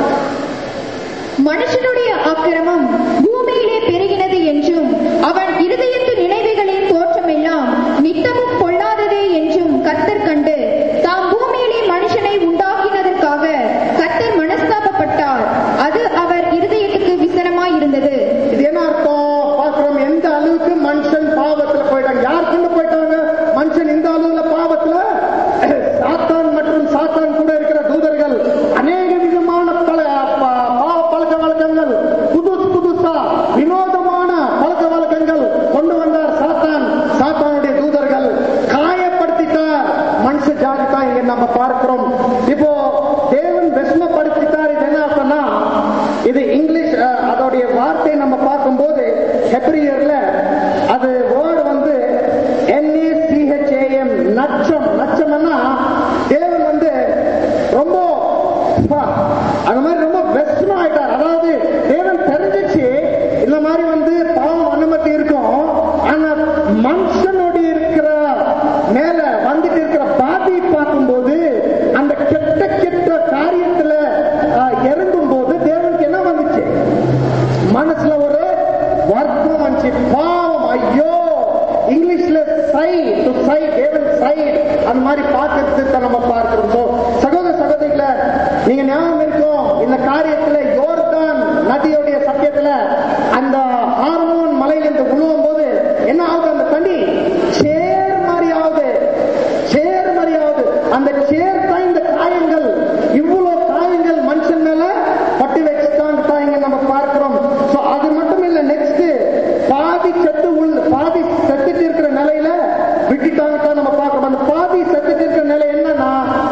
மனுஷனுடைய அக்கிரமம் பூமியிலே பெருகினது என்றும் அவன் இருதயத்து நினைவுகளின் தோற்றமெல்லாம் நித்தமும் பொல்லாததே என்றும் கர்த்தர் கண்டு தாம் பூமியிலே மனுஷனை உண்டாக்கினதற்காக கர்த்தர் மனஸ்தாபப்பட்டார் அது அவர் இருதயத்துக்கு விசனமாயிருந்தது இது என்ன அர்த்தம் பார்க்கிறோம் எந்த அளவுக்கு மனுஷன் பாவத்துல போயிட்டாங்க யார் கொண்டு போயிட்டாங்க மனுஷன் இந்த அளவுல பாவத்துல சாத்தான் மற்றும் சாத்தான் கூட இருக்கிற தூதர்கள் அநேக விதமான பல ப- பாவ பழக்க வழக்கங்கள் புதுசு புதுசா வினோதமான பழக்க வழக்கங்கள் கொண்டு வந்தார் சாத்தான் சாத்தானுடைய தூதர்கள் காயப்படுத்திட்டார் மனுஷ ஜாதி தான் இங்க நம்ம பார்க்கிறோம் இப்போ தேவன் விஷமப்படுத்திட்டார் இது என்ன அர்த்தம்னா இது இங்கிலீஷ் அஹ், அதோடைய வார்த்தை நம்ம பார்க்கும்போது ஹெப்ரியர்ல அது வேர்டு வந்து என்ஏசிஹெச்ஏஎம் நச்சம் நச்சம்னா தேவன் வந்து ரொம்ப பா, அந்த மாதிரி ரொம்ப வெஸ்டர்ன் ஆயிட்டார் அதாவது தேவன் தெரிஞ்சிச்சு இந்த மாதிரி வந்து பாவம் அனுமதி இருக்கும் ஆனா மனுஷனுடைய இருக்கிற மேல வந்துட்டு இருக்கிற பாதி பார்க்கும்போது அந்த கெட்ட கெட்ட காரியத்துல ஆஹ், இறங்கும் போது தேவனுக்கு என்ன வந்துச்சு மனசுல ஒரு வருத்தம் வந்துச்சு பாவம் ஐயோ இங்கிலீஷ்ல சை டு சை தேவன் சை அந்த மாதிரி பார்க்கறதுக்கு நம்ம பார்க்கிறோம் So, சகோதர சகோதரிகள நீங்க ஞாபகம் இருக்கும் இந்த காரியத்துல யோர்தான் நதியுடைய சத்தியத்துல அந்த ஹார்மோன் மலையிலிருந்து விழுவும் போது என்ன ஆகுது அந்த தண்ணி சேர் மாதிரி ஆகுது சேர் மாதிரி ஆகுது அந்த சேர் தான் இந்த காயங்கள் இவ்வளவு காயங்கள் மனுஷன் மேல பட்டு வச்சுட்டாங்க தான் இங்க நம்ம பார்க்கிறோம் So, அது மட்டும் இல்ல நெக்ஸ்ட் பாதி செத்து உள்ள பாதி செத்துட்டு இருக்கிற நிலையில விட்டுட்டாங்க தான் நம்ம பார்க்கிறோம் அந்த பாதி செத்துட்டு இருக்கிற நிலை என்னன்னா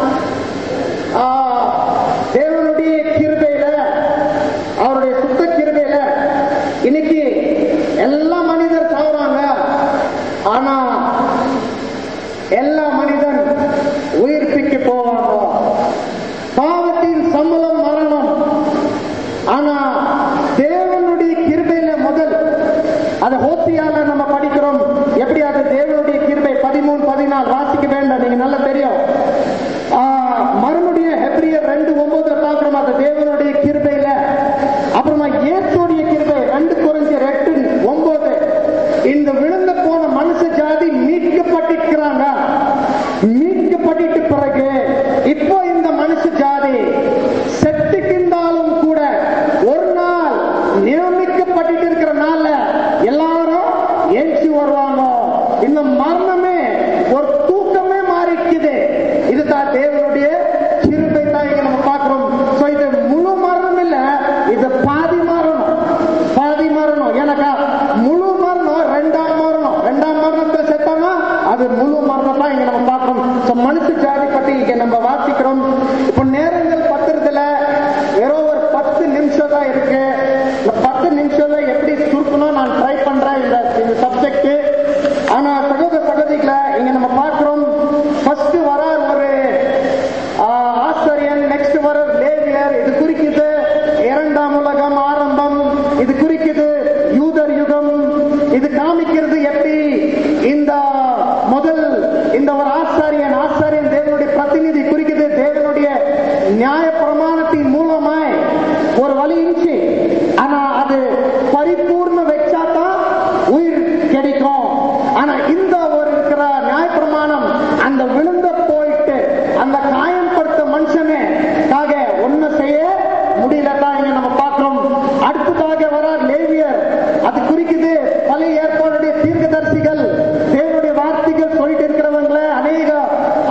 ஆ, தேவனுடைய கிருபையில அவருடைய சுத்த கிருபையில இன்னைக்கு எல்லா மனிதர் சாவுறாங்க ஆனா எல்லா மனிதன் உயிர்ப்பிக்க போவாங்க பாவத்தின் சம்பளம் மரணம் ஆனா தேவனுடைய கிருபையில முதல் அதை ஹோத்தியால நம்ம படிக்கிறோம் எப்படி அது தேவனுடைய கிருபை பதிமூணு பதினாலு வாசிக்க வேண்டாம் நீங்க நல்லா தெரியும் ஆ, மறுபடியும் ஹெப்ரியர் ரெண்டு ஒன்பதுல பார்க்கிறோம் அது தேவனுடைய கிருபையில அப்புறமா இயேசுடைய கிருபை ரெண்டு குறைஞ்ச எட்டு ஒன்பது இந்த விழுந்து போன மனுஷ ஜாதி மீட்கப்பட்டிருக்கிறாங்க மீட்கப்பட்டிட்டு பிறகு இப்போ இந்த மனுஷ ஜாதி செத்துக்கின்றாலும் கூட ஒரு நாள் நியமிக்கப்பட்டிட்டு இருக்கிற நாள்ல எல்லாரும் எழுச்சி வருவாங்க இந்த மரணமே ஒரு தூக்கமே மாறிக்குது இதுதான் தேவனுடைய கிருபை தான் இங்க நம்ம பார்க்கிறோம் So, இது முழு மரணம் இல்ல இது பாதி மரணம் பாதி மரணம் எனக்கா முழு மரணம் ரெண்டாம் மரணம் ரெண்டாம் மரணத்துல செத்தானா அது முழு மரணம் தான் இங்க நம்ம பார்க்கிறோம் So, மனுஷ ஜாதி பத்தி இங்க நம்ம வாசிக்கிறோம் இப்போ நேரங்கள் பத்திரத்துல வெறும் ஒரு பத்து நிமிஷம் தான் இருக்கு இந்த பத்து நிமிஷம்ல எப்படி சுருக்கணும் நான் ட்ரை பண்றேன் இந்த இந்த சப்ஜெக்ட் ஆனா சகோதர சகோதரிகளை இங்க நம்ம பார்க்கிறோம் ஃபர்ஸ்ட் வர ஒரு ஆஹ், ஆசிரியன் நெக்ஸ்ட் வர லேவியர் இது குறிக்குது இரண்டாம் உலகம் ஆரம்பம் இது குறிக்குது யூதர் யுகம் இது காமிக்கிறது எப்படி இந்த முதல் இந்த ஒரு ஆசாரியன் ஆசாரியன் தேவனுடைய பிரதிநிதி குறிக்குது தேவனுடைய நியாய பிரமாணத்தின் மூலமாய் ஒரு வழி இருந்துச்சு ஆனா அது பரிபூர்ண வச்சாதான் உயிர் கிடைக்கும் ஆனா இந்த ஒரு இருக்கிற நியாயப்பிரமாணம் அந்த விழுந்த போயிட்டு அந்த காயப்படுத்த மனுஷனே காக ஒண்ணு செய்ய முடியல தான் இங்க நம்ம பார்க்கிறோம் அடுத்ததாக வர லேவியர் அது குறிக்குது பழைய ஏற்பாடுடைய தீர்க்கதரிசிகள் தேவனுடைய வார்த்தைகள் சொல்லிட்டு இருக்கிறவங்கள அநேக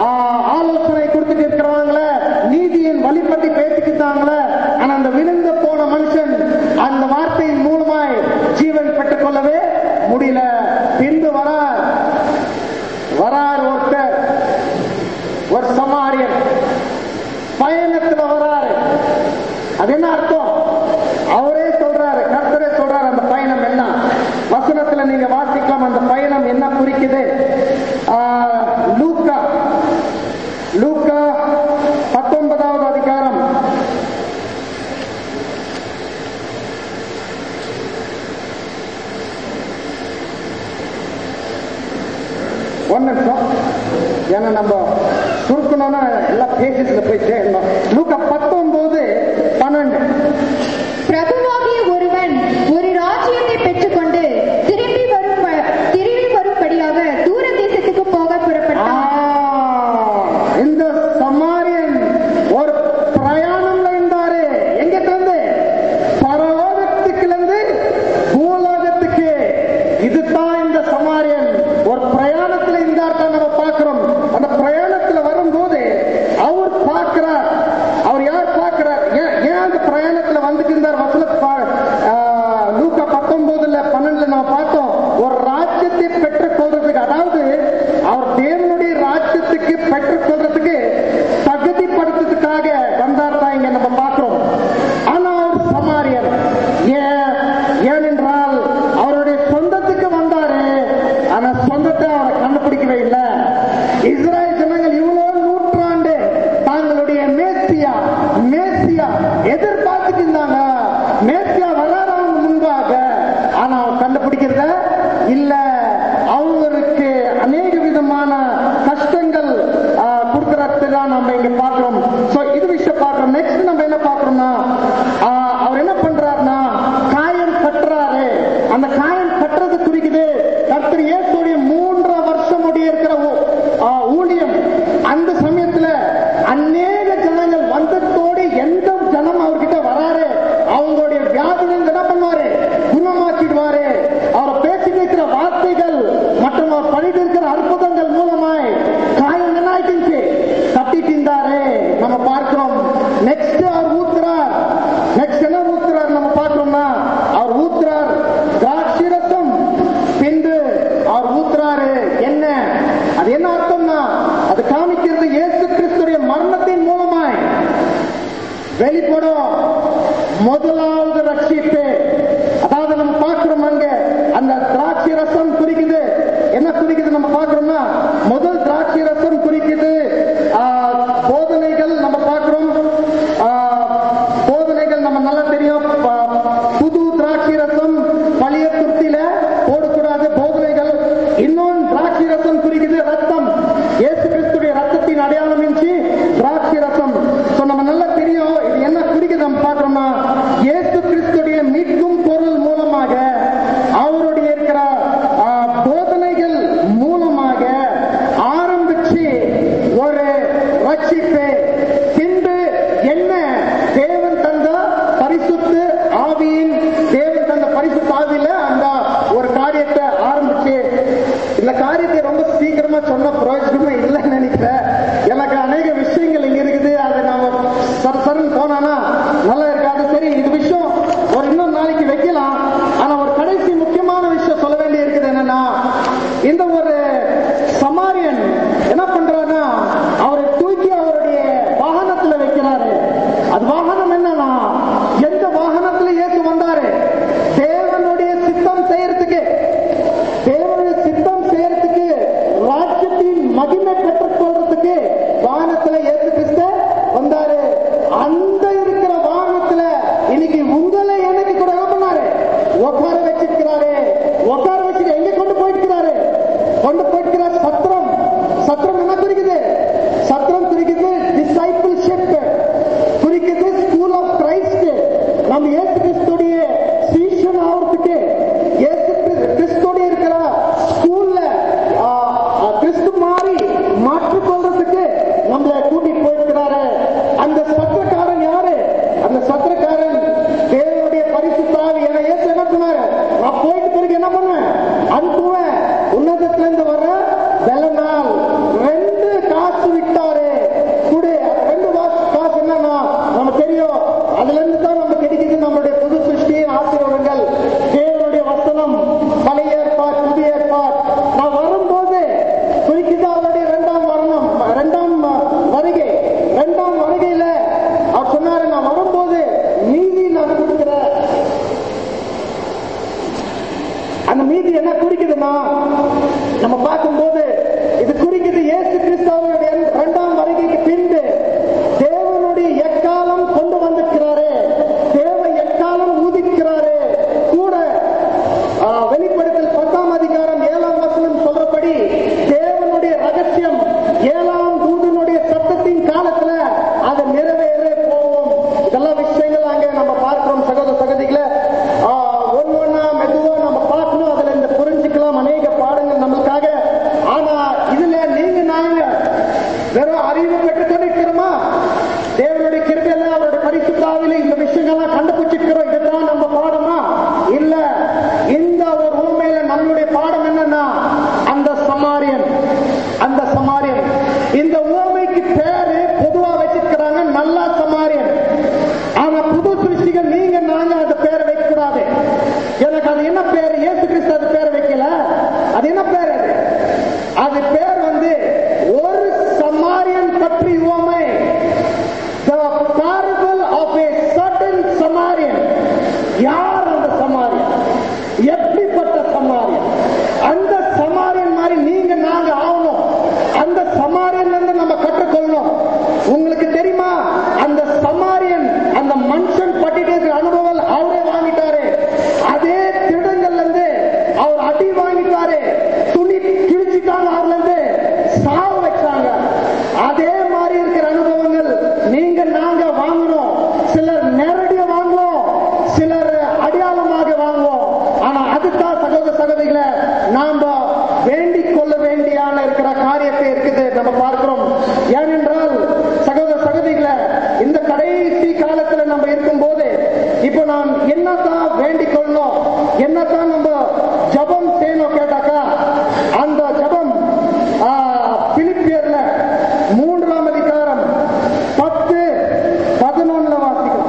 அது என்ன அர்த்தம் அவரே சொல்றாரு கர்த்தரே சொல்றாரு அந்த பயணம் என்ன வசனத்துல நீங்க வாசிக்கலாம் அந்த பயணம் என்ன குறிக்குது ஆஹ், லூக்கா லூக்கா பத்தொன்பதாவது அதிகாரம் ஒரு நிமிஷம் ஏன்னா நம்ம சுருக்கணும்னா எல்லா பேஜஸ்ல போய் சேரணும் லூக்கா பத்தொன்பது பன்னெண்டு பிரபுவாகிய ஒருவன் ஒரு ராஜ்யத்தை பெற்றுக்கொண்டு திரும்பி வரும் திரும்பி வரும்படியாக தூர தேசத்துக்கு போக புறப்பட்டான் ஆ, இந்த சமாரியன் ஒரு பிரயாணம்ல இருந்தாரு எங்க இருந்து பரலோகத்துக்குல இருந்து பூலோகத்துக்கு இதுதான் இந்த சமாரியன் ஒரு பிரயாணத்துல இருந்தார் தான் நம்ம பார்க்கிறோம் அந்த பிரயாணத்துல வரும்போது அவர் பார்க்கிறார் அவர் யார் பார்க்கிறார் ஏன் ஏன் அந்த பிரயாணத்துல வந்துட்டு இருந்தார் வசனத்தை பா- ஆ, லூக்கா பத்தொன்பதுல பன்னெண்டுல நம்ம பார்த்தோம் ஒரு ராஜ்யத்தை பெற்றுக் கொள்றதுக்கு அதாவது அவர் தேவனுடைய ராஜ்யத்துக்கு பெற்றுக் கொள்றதுக்கு தகுதிப்படுத்துறதுக்காக வந்தார் தான் இங்க நம்ம பார்க்கிறோம் ஆனா அவர் சமாரியர் ஏன் ஏனென்றால் அவருடைய சொந்தத்துக்கு வந்தாரு ஆனா சொந்தத்தை அவரை கண்டுபிடிக்கவே இல்லை இஸ்ராயல் ஜனங்கள் இவ்வளவு நூற்றாண்டு தங்களுடைய மேசியா மேசியா எதிர்பார்த்துட்டு இருந்தாங்க மேசியா வராரு அவங்க முன்பாக ஆனா அவங்க கண்டுபிடிக்கிறத இல்ல அவங்களுக்கு அநேக விதமான கஷ்டங்கள் கொடுக்கறதுலாம் நம்ம இங்க பாக்குறோம் சோ இது விஷயம் பாக்குறோம் நெக்ஸ்ட் நம்ம என்ன பாக்குறோம்னா ஆஹ், அவர் என்ன பண்றாருன்னா காயம் கட்டுறாரு அந்த காயம் கட்டுறது குறிக்குது கர்த்தர் இயேசுடைய மூன்றரை வருஷம் முடிய இருக்கிற ஊ- ஆஹ், ஊழியம் அந்த சமயத்துல அநேக ஜனங்கள் வந்தத்தோடு எந்த ஜனம் அவர்கிட்ட வராரு அவங்களுடைய வியாதிகள் என்ன பண்ணுவாரு குணமாக்கிடுவாரு அவர் பேசிட்டு இருக்கிற வார்த்தைகள் மற்றும் அவர் பண்ணிட்டு இருக்கிற அற்புதங்கள் மூலமாய் காயம் என்ன ஆயிடுச்சு கட்டிட்டு இருந்தாரு நம்ம பார்க்கிறோம் நெக்ஸ்ட் அவர் ஊத்துறார் நெக்ஸ்ட் என்ன ஊத்துறார் நம்ம பார்க்கிறோம்னா அவர் ஊத்துறார் திராட்சை ரசம் பின்பு அவர் ஊத்துறாரு என்ன அது என்ன அர்த்தம்னா அது காமிக்கிறது இயேசு கிறிஸ்துடைய மரணத்தின் மூலமாய் வெளிப்படும் முதலாவது ரட்சிப்பு அதாவது நம்ம பார்க்கிறோம் அங்க அந்த திராட்சை ரசம் குறிக்குது என்ன குறிக்குது நம்ம பார்க்கிறோம்னா முதல் திராட்சை ரசம் குறிக்குது ஆஹ், போதனைகள் நம்ம பார்க்கிறோம் ஆஹ், போதனைகள் நம்ம நல்லா தெரியும் ப- புது திராட்சை ரசம் பழைய துர்த்தியில போடக்கூடாது போதனைகள் இன்னொன்று திராட்சை ரசம் குறிக்குது ரத்தம் இயேசு கிறிஸ்துடைய ரத்தத்தின் அடையாளம் என்று திராட்சை ரசம் So நம்ம நல்லா தெரியும் இது என்ன குறிக்குது நம்ம பார்க்கிறோம்னா இயேசு கிறிஸ்துடைய மீட்கும் பொருள் மூலமாக அவருடைய இருக்கிற ஆ, போதனைகள் மூலமாக ஆரம்பிச்சு அது பேர் வந்து ஒரு சமாரியன் பற்றி உவமை the parable of a certain Samaritan யார் அந்த சமாரியன் எப்படிப்பட்ட சமாரியன் அந்த சமாரியன் மாதிரி நீங்க நாங்க ஆகணும் அந்த சமாரியன்ல இருந்து நம்ம கற்றுக்கொள்ளணும் உங்களுக்கு தெரியுமா அந்த சமாரியன் அந்த மனுஷன் பட்டுட்டு இருக்கிற அனுபவம் அவரே வாங்கிட்டாரு அதே திருடங்கள்ல இருந்து அவர் அடி வாங்கிட்டாரு துணி கிழிச்சிட்டாங்க அவர்ல இருந்து சாவ வச்சாங்க அதே மாதிரி இருக்கிற அனுபவங்கள் நீங்க நாங்க வாங்கணும் சிலர் நேரடியா வாங்குவோம் சிலர் அடையாளமாக வாங்குவோம் ஆனா அதுதான் சகோதர சகோதரிகளை நாம வேண்டிக் கொள்ள வேண்டியான இருக்கிற காரியத்தை இருக்குது நம்ம பார்க்கிறோம் ஏனென்றால் சகோதர சகோதரிகளை இந்த கடைசி காலத்துல நம்ம இருக்கும்போது இப்போ நாம் என்னதான் வேண்டிக் கொள்ளணும் என்னதான் நம்ம ஜபம் செய்யணும் கேட்டாக்கா அந்த ஜபம் ஆ, பிலிப்பியர்ல மூன்றாம் அதிகாரம் பத்து பதினொன்னுல வாசிக்கலாம்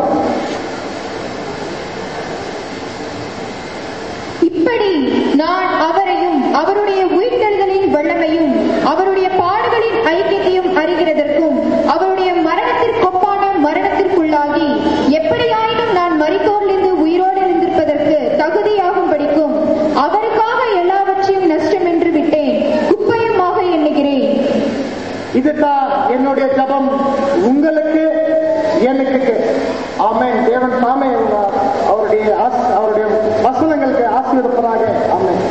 இப்படி நான் அவரையும் அவருடைய உயிர்த்தெழுதலின் வல்லமையும் அவருடைய பாடுகளின் ஐக்கியத்தையும் அறிகிறதற்கும் அவருடைய மரணத்திற்கொப்பான மரணத்திற்குள்ளாகி எப்படியாயினும் நான் மரித்தோரிலிருந்து உயிரோடு எழுந்திருப்பதற்கு தகுதியாகும் படிக்கும் அவருக்காக எல்லாவற்றையும் நஷ்டம் என்று விட்டேன் குப்பையுமாக எண்ணுகிறேன் இதுதான் என்னுடைய ஜபம் உங்களுக்கு எனக்கு ஆமென் தேவன் தாமே உங்க- அவருடைய ஆஸ்- அவருடைய வசனங்களுக்கு ஆசீர்வதிப்பதாக ஆமென்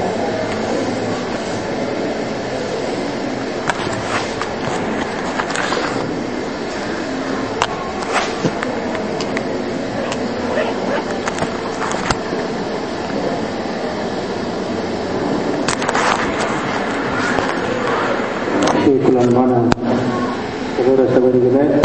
அன்பான சகோதர சகோதரிகளே